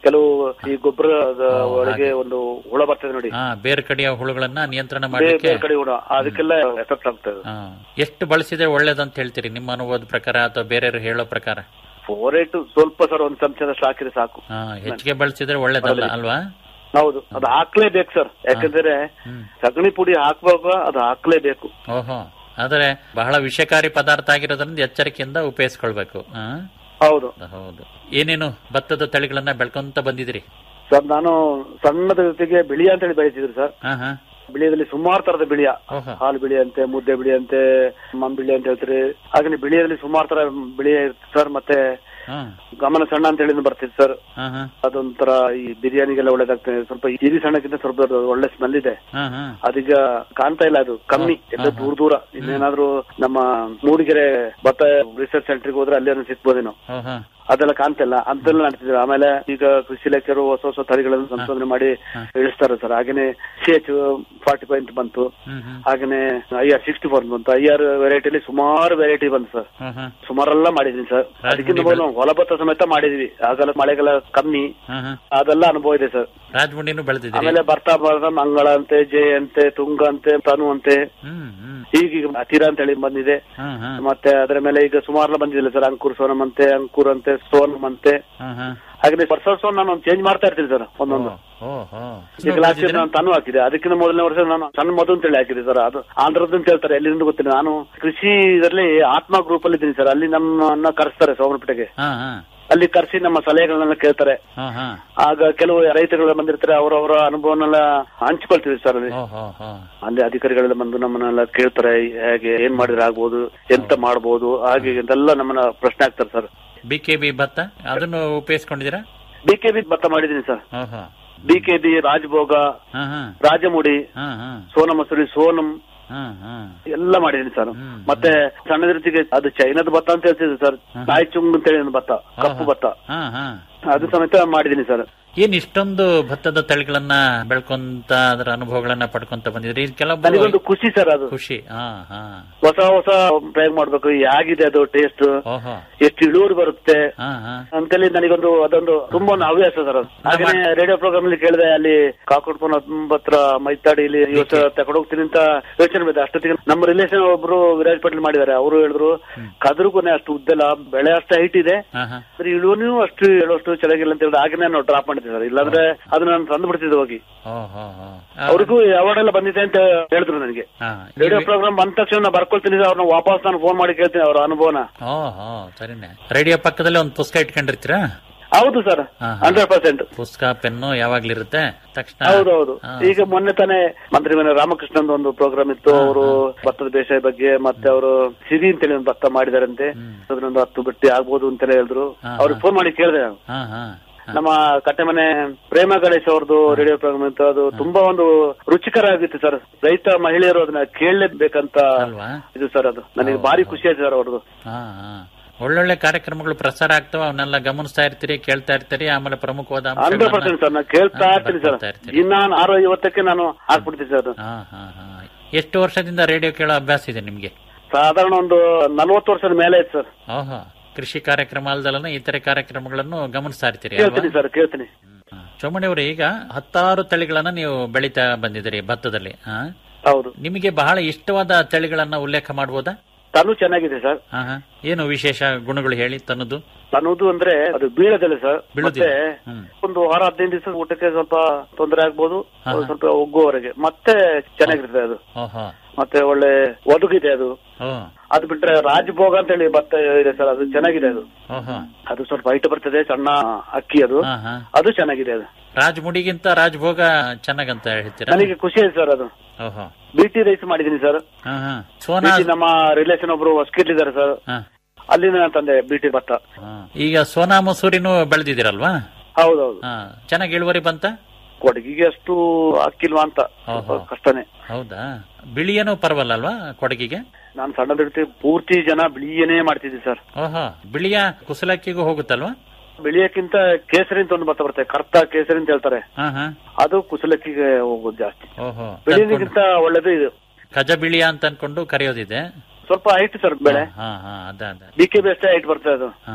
ಕೆಲವು ಈ ಗೊಬ್ಬರದ ಓ, ಒಳಗೆ ಹಾಗೆ. ಒಂದು ಹುಳ ಬರ್ತದೆ ನೋಡಿ ಹಾ ಬೇರೆ ಕಡೆಯ ಹುಳುಗಳನ್ನ ನಿಯಂತ್ರಣ ಬೇರೆ ಮಾಡ್ಲಿಕ್ಕೆ ಬೇರೆ ಕಡೆ ಹುಳ ಅದಕ್ಕೆಲ್ಲ ಎಫೆಕ್ಟ್ ಆಗ್ತದೆ ಹಾ. ಎಷ್ಟು ಬಳಸಿದ್ರೆ ಒಳ್ಳೇದಂತ ಹೇಳ್ತೀರಿ ನಿಮ್ಮ ಅನುಭವದ ಪ್ರಕಾರ ಅಥವಾ ಬೇರೆಯವರು ಹೇಳೋ ಪ್ರಕಾರ ಫೋರ್ ಏಟ್ ಸ್ವಲ್ಪ ಸರ್ ಒಂದ್ ಚಮಚದಷ್ಟು ಹಾಕಿದ್ರೆ ಸಾಕು ಹಾ, ಹೆಚ್ಚಿಗೆ ಬಳಸಿದ್ರೆ ಒಳ್ಳೇದಲ್ಲ ಅಲ್ವಾ ಹೌದು ಅದು ಹಾಕ್ಲೇಬೇಕು ಸರ್ ಯಾಕಂದ್ರೆ ಹ್ಮ್. ಸಗಣಿ ಪುಡಿ ಹಾಕುವಾಗ ಅದು ಹಾಕ್ಲೇಬೇಕು ಓಹೋ ಆದರೆ ಬಹಳ ವಿಷಕಾರಿ ಪದಾರ್ಥ ಆಗಿರೋದ್ರಿಂದ ಎಚ್ಚರಿಕೆಯಿಂದ ಉಪಯೋಗಿಸ್ಕೊಳ್ಬೇಕು ಹಾ? ಹೌದು ಹೌದು ಏನೇನು ಭತ್ತದ ತಳಿಗಳನ್ನ ಬೆಳ್ಕೊಂತ ಬಂದಿದ್ರಿ ಸರ್ ನಾನು ಸಣ್ಣದ ಜೊತೆಗೆ ಬಿಳಿಯ ಅಂತ ಹೇಳಿ ಬೆಳೆಸಿದ್ರು ಸರ್ ಹಾ ಹಾ ಬಿಳಿಯದಲ್ಲಿ ಸುಮಾರು ತರದ ಬಿಳಿಯ ಓಹೋ ಹಾಲು ಬಿಳಿ ಅಂತೆ ಮುದ್ದೆ ಬಿಳಿ ಅಂತೆ ಮಂಬಿಳಿ ಅಂತ ಹೇಳ್ತಾರೆ ಹಾಗೆ ಬಿಳಿಯಲ್ಲಿ ಸುಮಾರು ತರ ಬಿಳಿಯ ಇರುತ್ತೆ ಸರ್ ಮತ್ತೆ ಹಾ ಗಮನ ಸಣ್ಣ ಅಂತ ಹೇಳಿ ಬರ್ತಿತ್ತು ಸರ್ ಹಾ ಹಾ ಅದೊಂಥರ ಈ ಬಿರಿಯಾನಿಗೆಲ್ಲ ಒಳ್ಳೇದಾಗ್ತದೆ ಸ್ವಲ್ಪ ಹಿರಿ ಸಣ್ಣಕ್ಕಿಂತ ಸ್ವಲ್ಪ ಅದು ಒಳ್ಳೆ ಸ್ಮೆಲ್ ಇದೆ ಹಾ ಹಾ ಅದೀಗ ಕಾಣ್ತಾ ಇಲ್ಲ ಅದು ಕಮ್ಮಿ ಎಲ್ಲ ದೂರ ದೂರ ಇನ್ನೇನಾದ್ರೂ ನಮ್ಮ ಮೂಡಿಗೆರೆ ಭತ್ತ ರಿಸರ್ಚ್ ಸೆಂಟರ್ಗೆ ಹೋದ್ರೆ ಅಲ್ಲಿ ಅದನ್ನ ಸಿಕ್ಬೋದೇನೋ ಓ ಹಾ ಅದೆಲ್ಲ ಕಾಣ್ತಿಲ್ಲ ಅಂತೆಲ್ಲ ನಡ್ತಿದ್ರು ಆಮೇಲೆ ಈಗ ಕೃಷಿ ಲೆಕ್ಚರು ಹೊಸ ಹೊಸ ತಳಿಗಳನ್ನು ಸಂಶೋಧನೆ ಮಾಡಿ ಇಳಿಸ್ತಾರೆ ಸರ್ ಹಾಗೇನೆ ಸಿ ಎಚ್ ಫಾರ್ಟಿ ಪಾಯಿಂಟ್ ಬಂತು ಹ್ಮ್ ಹ್ಮ್ ಹಾಗೇನೆ ಐ ಆರ್ ಸಿಕ್ಸ್ಟಿ ಫೋರ್ ಬಂತು ಐ ಆರ್ ವೆರೈಟಿಲಿ ಸುಮಾರು ವೆರೈಟಿ ಬಂತು ಸರ್ ಹಾ ಹಾ ಸುಮಾರೆಲ್ಲ ಮಾಡಿದೀನಿ ಸರ್ ಅದಕ್ಕಿಂತ ಮೊದಲು ನಾವು ಹೊಲ ಭತ್ತ ಸಮೇತ ಮಾಡಿದೀವಿ ಆಗೆಲ್ಲ ಮಳೆಗೆಲ್ಲ ಕಮ್ಮಿ ಹಾ ಹಾ ಅದೆಲ್ಲ ಅನುಭವ ಇದೆ ಸರ್ ರಾಜಮುಂಡಿನೂ ಬೆಳೆದಿದ್ದೀರಿ ಆಮೇಲೆ ಬರ್ತಾ ಬರ್ತಾ ಮಂಗಳ ಅಂತೆ ಜಯ ಅಂತೆ ತುಂಗ ಅಂತೆ ತನು ಅಂತೆ ಹ್ಮ್ ಹ್ಮ್ ಈಗೀಗ ಹತ್ತಿರ ಅಂತ ಹೇಳಿ ಬಂದಿದೆ ಹಾ ಹಾ ಮತ್ತೆ ಅದರ ಮೇಲೆ ಈಗ ಸುಮಾರು ಬಂದಿಲ್ಲ ಸರ್ ಅಂಕುರ್ ಸೋನಮ್ ಅಂತೆ ಅಂಕುರ್ ಅಂತೆ ಸೋನಮ್ ಅಂತೆ ಹಾ ಹಾ ಹಾಗೆ ವರ್ಷ ವರ್ಷ ನಾನು ಚೇಂಜ್ ಮಾಡ್ತಾ ಇರ್ತೀನಿ ಸರ್ ಒಂದೊಂದು ಓ ಹೋ ಈಗ ಲಾಸ್ಟ್ ಇಯರ್ ನಾನು ತನು ಹಾಕಿದೆ ಅದಕ್ಕಿಂತ ಮೊದಲನೇ ವರ್ಷ ನಾನು ಸಣ್ಣ ಮಧು ಅಂತ ಹೇಳಿ ಹಾಕಿದೆ ಸರ್ ಅದು ಆಂಧ್ರದ್ದು ಅಂತ ಹೇಳ್ತಾರೆ ಎಲ್ಲಿಂದ ಗೊತ್ತಿಲ್ಲ ನಾನು ಕೃಷಿ ಇದರಲ್ಲಿ ಆತ್ಮ ಗ್ರೂಪ್ ಅಲ್ಲಿ ಇದ್ದೀನಿ ಸರ್ ಅಲ್ಲಿ ನಮ್ಮನ್ನ ಕರೆಸ್ತಾರೆ ಸೋಮನಪೇಟೆಗೆ ಹಾ ಹಾ ಅಲ್ಲಿ ಕರೆಸಿ ನಮ್ಮ ಸಲಹೆಗಳನ್ನೆಲ್ಲ ಕೇಳ್ತಾರೆ ಹಾ ಹಾ ಆಗ ಕೆಲವು ರೈತರುಗಳು ಬಂದಿರ್ತಾರೆ ಅವರವರ ಅನುಭವನೆಲ್ಲ ಹಂಚ್ಕೊಳ್ತೀವಿ ಸರ್ ಅಲ್ಲಿ ಓ ಹೋ ಹೋ ಅಲ್ಲಿ ಅಧಿಕಾರಿಗಳೆಲ್ಲ ಬಂದು ನಮ್ಮನ್ನೆಲ್ಲ ಕೇಳ್ತಾರೆ ಹೇಗೆ ಏನ್ ಮಾಡಿದ್ರೆ ಆಗ್ಬೋದು ಎಂತ ಮಾಡ್ಬೋದು ಹಾಗೆ ಹೀಗೆ ಅಂತೆಲ್ಲ ನಮ್ಮನ್ನ ಪ್ರಶ್ನೆ ಆಗ್ತಾರೆ ಸರ್ ಬಿ ಕೆ ಬಿ ಭತ್ತ ಅದನ್ನು ಉಪಯೋಗಿಸ್ಕೊಂಡಿದ್ದೀರಾ ಬಿ ಕೆ ಬಿ ಭತ್ತ ಮಾಡಿದೀನಿ ಸರ್ ಓ ಹೋ ಬಿ ಕೆ ಬಿ ರಾಜಭೋಗ ಹಾ ಹಾ ರಾಜಮುಡಿ ಹಾ ಹಾ ಸೋನ ಮಸೂರಿ ಸೋನಂ ಹಾ ಹಾ ಎಲ್ಲ ಮಾಡಿದೀನಿ ಸರ್ ಹ್ಮ್. ಮತ್ತೆ ಸಣ್ಣದ ರೀತಿಗೆ ಅದು ಚೈನಾದ ಭತ್ತ ಅಂತ ಹೇಳ್ತಿದ್ದೆ ಸರ್ ನಾಯ್ಚುಂಗ್ ಅಂತ ಹೇಳಿ ಒಂದು ಭತ್ತ ಕಪ್ಪು ಭತ್ತ ಹಾ ಹಾ ಅದು ಸಮೇತ ಮಾಡಿದೀನಿ ಸರ್ ಏನ್ ಇಷ್ಟೊಂದು ಭತ್ತದ ತಳಿಗಳನ್ನ ಬೆಳ್ಕೊಂತ ಅದರ ಅನುಭವಗಳನ್ನ ಪಡ್ಕೊಂತ ಬಂದಿದ್ರಿ ಕೆಲವೊಬ್ಬರು ನನಗೊಂದು ಖುಷಿ ಸರ್ ಅದು ಖುಷಿ ಹಾ ಹಾ ಹೊಸ ಹೊಸ ಪ್ರಯೋಗ ಮಾಡ್ಬೇಕು ಹೇಗಿದೆ ಅದು ಟೇಸ್ಟ್ ಓಹೋ ಎಷ್ಟು ಇಳುವರಿ ಬರುತ್ತೆ ಹಾ ಹಾ ಅಂತೇಳಿ ನನಗೊಂದು ಅದೊಂದು ತುಂಬಾ ಒಂದು ಹವ್ಯಾಸ ಸರ್ ಅದು ಹಾಗೆ ರೇಡಿಯೋ ಪ್ರೋಗ್ರಾಮ್ ಅಲ್ಲಿ ಕೇಳಿದೆ ಅಲ್ಲಿ ಕಾಕೋಡ್ಪುನ ಹತ್ರ ಮೈತಾಡಿ ಇಲ್ಲಿ ಈ ವರ್ಷ ತಗೊಂಡು ಹೋಗ್ತೀನಿ ಅಂತ ಯೋಚನೆ ಮಾಡಿದೆ ಅಷ್ಟೊತ್ತಿಗೆ ನಮ್ಮ ರಿಲೇಷನ್ ಒಬ್ರು ವಿರಾಜ್ ಪಾಟೀಲ್ ಮಾಡಿದ್ದಾರೆ ಅವರು ಹೇಳಿದ್ರು ಕದ್ರುಕೊನೆ ಅಷ್ಟು ಉದ್ದೆಲ್ಲ ಬೆಳೆ ಅಷ್ಟು ಹೈಟ್ ಇದೆ ಹಾ ಹಾ ಸರಿ ಇಳುವರಿನೂ ಅಷ್ಟು ಹೇಳೋಷ್ಟು ಚೆನ್ನಾಗಿಲ್ಲ ಅಂತ ಹೇಳಿದ್ರೆ ಹಾಗೆ ನಾನು ಡ್ರಾಪ್ ಮಾಡಿದ್ದೆ ಸರ್ ಇಲ್ಲಾಂದ್ರೆ ಅದನ್ನ ನಾನು ತಂದು ಬಿಡ್ತಿದ್ದೆ ಹೋಗಿ ಓ ಹೋ ಹೋ ಅವ್ರಿಗೂ ಅವಾರ್ಡ್ ಎಲ್ಲ ಬಂದಿದೆ ಅಂತ ಹೇಳಿದ್ರು ನನಗೆ ಹಾ ರೇಡಿಯೋ ಪ್ರೋಗ್ರಾಮ್ ಬಂದ ತಕ್ಷಣ ನಾನು ಬರ್ಕೊಳ್ತೀನಿ ಅವ್ರನ್ನ ವಾಪಸ್ ನಾನು ಫೋನ್ ಮಾಡಿ ಕೇಳ್ತೀನಿ ಅವ್ರ ಅನುಭವನ ಓ ಹೋ ಸರಿನೆ ರೇಡಿಯೋ ಪಕ್ಕದಲ್ಲಿ ಒಂದು ಪುಸ್ತಕ ಇಟ್ಕೊಂಡಿರ್ತೀರಾ ಹೌದು ಸರ್ ಹಾ, ಹಾ. ಹಂಡ್ರೆಡ್ ಪರ್ಸೆಂಟ್ ಪುಸ್ತಕ ಪೆನ್ನು ಯಾವಾಗ್ಲಿರುತ್ತೆ ತಕ್ಷಣ ಹೌದೌದು ಹಾ. ಈಗ ಮೊನ್ನೆ ತಾನೇ ಮಂತ್ರಿ ಮನೆ ರಾಮಕೃಷ್ಣನ್ ಒಂದು ಪ್ರೋಗ್ರಾಮ್ ಇತ್ತು ಅವರು ಭತ್ತದ ಬೇಸಾಯ ಬಗ್ಗೆ ಮತ್ತೆ ಅವರು ಸಿರಿ ಅಂತೇಳಿ ಒಂದು ಭತ್ತ ಮಾಡಿದಾರಂತೆ ಅದನ್ನೊಂದು ಹತ್ತು ಬಟ್ಟಿ ಆಗ್ಬೋದು ಅಂತೆಲ್ಲ ಹೇಳಿದ್ರು ಹಾ, ಅವ್ರಿಗೆ ಫೋನ್ ಮಾಡಿ ಕೇಳಿದೆ ನಾನು ಹಾ ಹಾ ನಮ್ಮ ಕಟ್ಟೆಮನೆ ಪ್ರೇಮ ಗಣೇಶ್ ಅವ್ರದ್ದು ರೇಡಿಯೋ ಪ್ರೋಗ್ರಾಮ್ ಇತ್ತು ಅದು ತುಂಬಾ ಒಂದು ರುಚಿಕರ ಆಗಿತ್ತು ಸರ್ ರೈತ ಮಹಿಳೆಯರು ಅದನ್ನ ಕೇಳಲೇಬೇಕಂತ ಅಲ್ವಾ ಇದು ಸರ್ ಅದು ನನಗೆ ಭಾರಿ ಖುಷಿ ಆಯ್ತು ಸರ್ ಅವ್ರದ್ದು ಹಾ ಹಾ ಒಳ್ಳೊಳ್ಳೆ ಕಾರ್ಯಕ್ರಮಗಳು ಪ್ರಸಾರ ಆಗ್ತಾವ ಅವನ್ನೆಲ್ಲ ಗಮನಿಸ್ತಾ ಇರ್ತೀರಿ ಕೇಳ್ತಾ ಇರ್ತೀರಿ ಆಮೇಲೆ ಪ್ರಮುಖವಾದ ಹಂಡ್ರೆಡ್ ಅಂಶಗಳನ್ನ- ಪರ್ಸೆಂಟ್ ಸರ್ ನಾನು ಕೇಳ್ತಾ ಹಾ, ಇರ್ತೀನಿ ಸರ್ ಬರ್ಕೊಳ್ತಾ ಇರ್ತೀರಿ. ಇನ್ನ ನಾನು ಆರು ಐವತ್ತಕ್ಕೆ ನಾನು ಹಾಕ್ಬಿಡ್ತೀನಿ ಸರ್ ಹಾ ಹಾ ಹಾ ಎಷ್ಟು ವರ್ಷದಿಂದ ರೇಡಿಯೋ ಕೇಳೋ ಅಭ್ಯಾಸ ಇದೆ ನಿಮ್ಗೆ ಸಾಧಾರಣ ಒಂದು ನಲ್ವತ್ತು ವರ್ಷದ ಮೇಲೆ ಆಯ್ತು ಸರ್ ಓಹೋ ಕೃಷಿ ಕಾರ್ಯಕ್ರಮ ಅಲ್ದಲ್ಲ ಇತರೆ ಕಾರ್ಯಕ್ರಮಗಳನ್ನು ಗಮನಿಸ್ತಾ ಇರ್ತೀರಿ ಅಲ್ವಾ? ಕೇಳ್ತೀನಿ ಸರ್ ಕೇಳ್ತೀನಿ ಹಾ. ಚೌಮಣಿ ಅವರೇ ಈಗ ಹತ್ತಾರು ತಳಿಗಳನ್ನ ನೀವು ಬೆಳೀತಾ ಬಂದಿದ್ದೀರಿ ಭತ್ತದಲ್ಲಿ ಹಾ ಹೌದು ನಿಮಗೆ ಬಹಳ ಇಷ್ಟವಾದ ತಳಿಗಳನ್ನ ಉಲ್ಲೇಖ ಮಾಡಬಹುದಾ ತನು ಚೆನ್ನಾಗಿದೆ ಸರ್ ಹಾ ಹಾ ಏನು ವಿಶೇಷ ಗುಣಗಳು ಹೇಳಿ ತನ್ನದು ತನ್ನದು ಅಂದ್ರೆ ಅದು ಬೀಳದಲ್ಲ ಸರ್ ಬೀಳೋದಿಲ್ಲ. ಮತ್ತೆ ಹ್ಮ್. ಒಂದು ವಾರ ಹದಿನೈದು ದಿವಸ ಊಟಕ್ಕೆ ಸ್ವಲ್ಪ ತೊಂದರೆ ಆಗ್ಬೋದು ಹಾ, ಹಾ. ಸ್ವಲ್ಪ ಒಗ್ಗುವವರೆಗೆ ಮತ್ತೆ ಚೆನ್ನಾಗಿರ್ತದೆ ಅದು ಓಹೋ ಮತ್ತೆ ಒಳ್ಳೆ ಒದಗಿದೆ ಅದು ಓ ಅದು ಬಿಟ್ರೆ ರಾಜಭೋಗ ಅಂತ ಹೇಳಿ ಭತ್ತ ಇದೆ ಸರ್ ಅದು ಚೆನ್ನಾಗಿದೆ ಅದು ಓಹೋ ಅದು ಸ್ವಲ್ಪ ಹೈಟ್ ಬರ್ತದೆ ಸಣ್ಣ ಅಕ್ಕಿ ಅದು ಹಾ ಹಾ ಅದು ಚೆನ್ನಾಗಿದೆ ಅದು ರಾಜಮುಡಿಗಿಂತ ರಾಜಭೋಗ ಚೆನ್ನಾಗಂತ ಹೇಳ್ತೀರಾ ನನಗೆ ಖುಷಿ ಆಯ್ತು ಸರ್ ಅದು ಓಹೋ ಬಿ ಟಿ ರೈಸ್ ಮಾಡಿದೀನಿ ಸರ್ ಹಾ ಹಾ ಸೋನಾ BT ನಮ್ಮ ರಿಲೇಷನ್ ಒಬ್ರು ಹೊಸಕಿಟ್ಟಿದ್ದಾರೆ ಸರ್ ಹಾ ಅಲ್ಲಿಂದ ನಾನು ತಂದೆ ಬಿ ಟಿ ಭತ್ತ ಹಾ. ಈಗ ಸೋನಾ ಮಸೂರಿನೂ ಬೆಳೆದಿದ್ದೀರಲ್ವಾ ಹೌದೌದು ಹಾ ಚೆನ್ನಾಗಿ ಇಳುವರಿ ಬಂತ ಕೊಡಗಿಗೆ ಅಷ್ಟು ಅಕ್ಕಿಲ್ವಾ ಅಂತ ಸ್ವಲ್ಪ ಓಹೋ. ಕಷ್ಟನೇ ಹೌದಾ ಬಿಳಿಯೇನೂ ಪರವಲ್ಲ ಅಲ್ವಾ ಕೊಡಗಿಗೆ ನಾನು ಸಣ್ಣದಿರ್ತಿ ಪೂರ್ತಿ ಜನ ಬಿಳಿಯನೇ ಮಾಡ್ತಿದ್ದೆ ಸರ್ ಓಹೋ ಬಿಳಿಯ ಕುಸಲಕ್ಕಿಗೂ ಹೋಗುತ್ತಲ್ವಾ ಬಿಳಿಯಕ್ಕಿಂತ ಕೇಸರಿ ಅಂತ ಒಂದು ಭತ್ತ ಬರುತ್ತೆ ಕರ್ತ ಕೇಸರಿ ಅಂತ ಹೇಳ್ತಾರೆ ಹಾ ಹಾ ಅದು ಕುಸಲಕ್ಕಿಗೆ ಹೋಗೋದು ಜಾಸ್ತಿ ಓಹೋ ಬಿಳಿಗಿಂತ ಒಳ್ಳೇದು ಇದು ಕಜ ಬಿಳಿಯ ಅಂತ ಅನ್ಕೊಂಡು ಕರೆಯೋದಿದೆ ಸ್ವಲ್ಪ ಹೈಟ್ ಸರ್ ಬೆಳೆ ಹಾ ಹಾ ಅದ ಅದ ಬಿ ಕೆ ಬಿ ಅಷ್ಟೇ ಹೈಟ್ ಬರ್ತದೆ ಅದು ಹಾ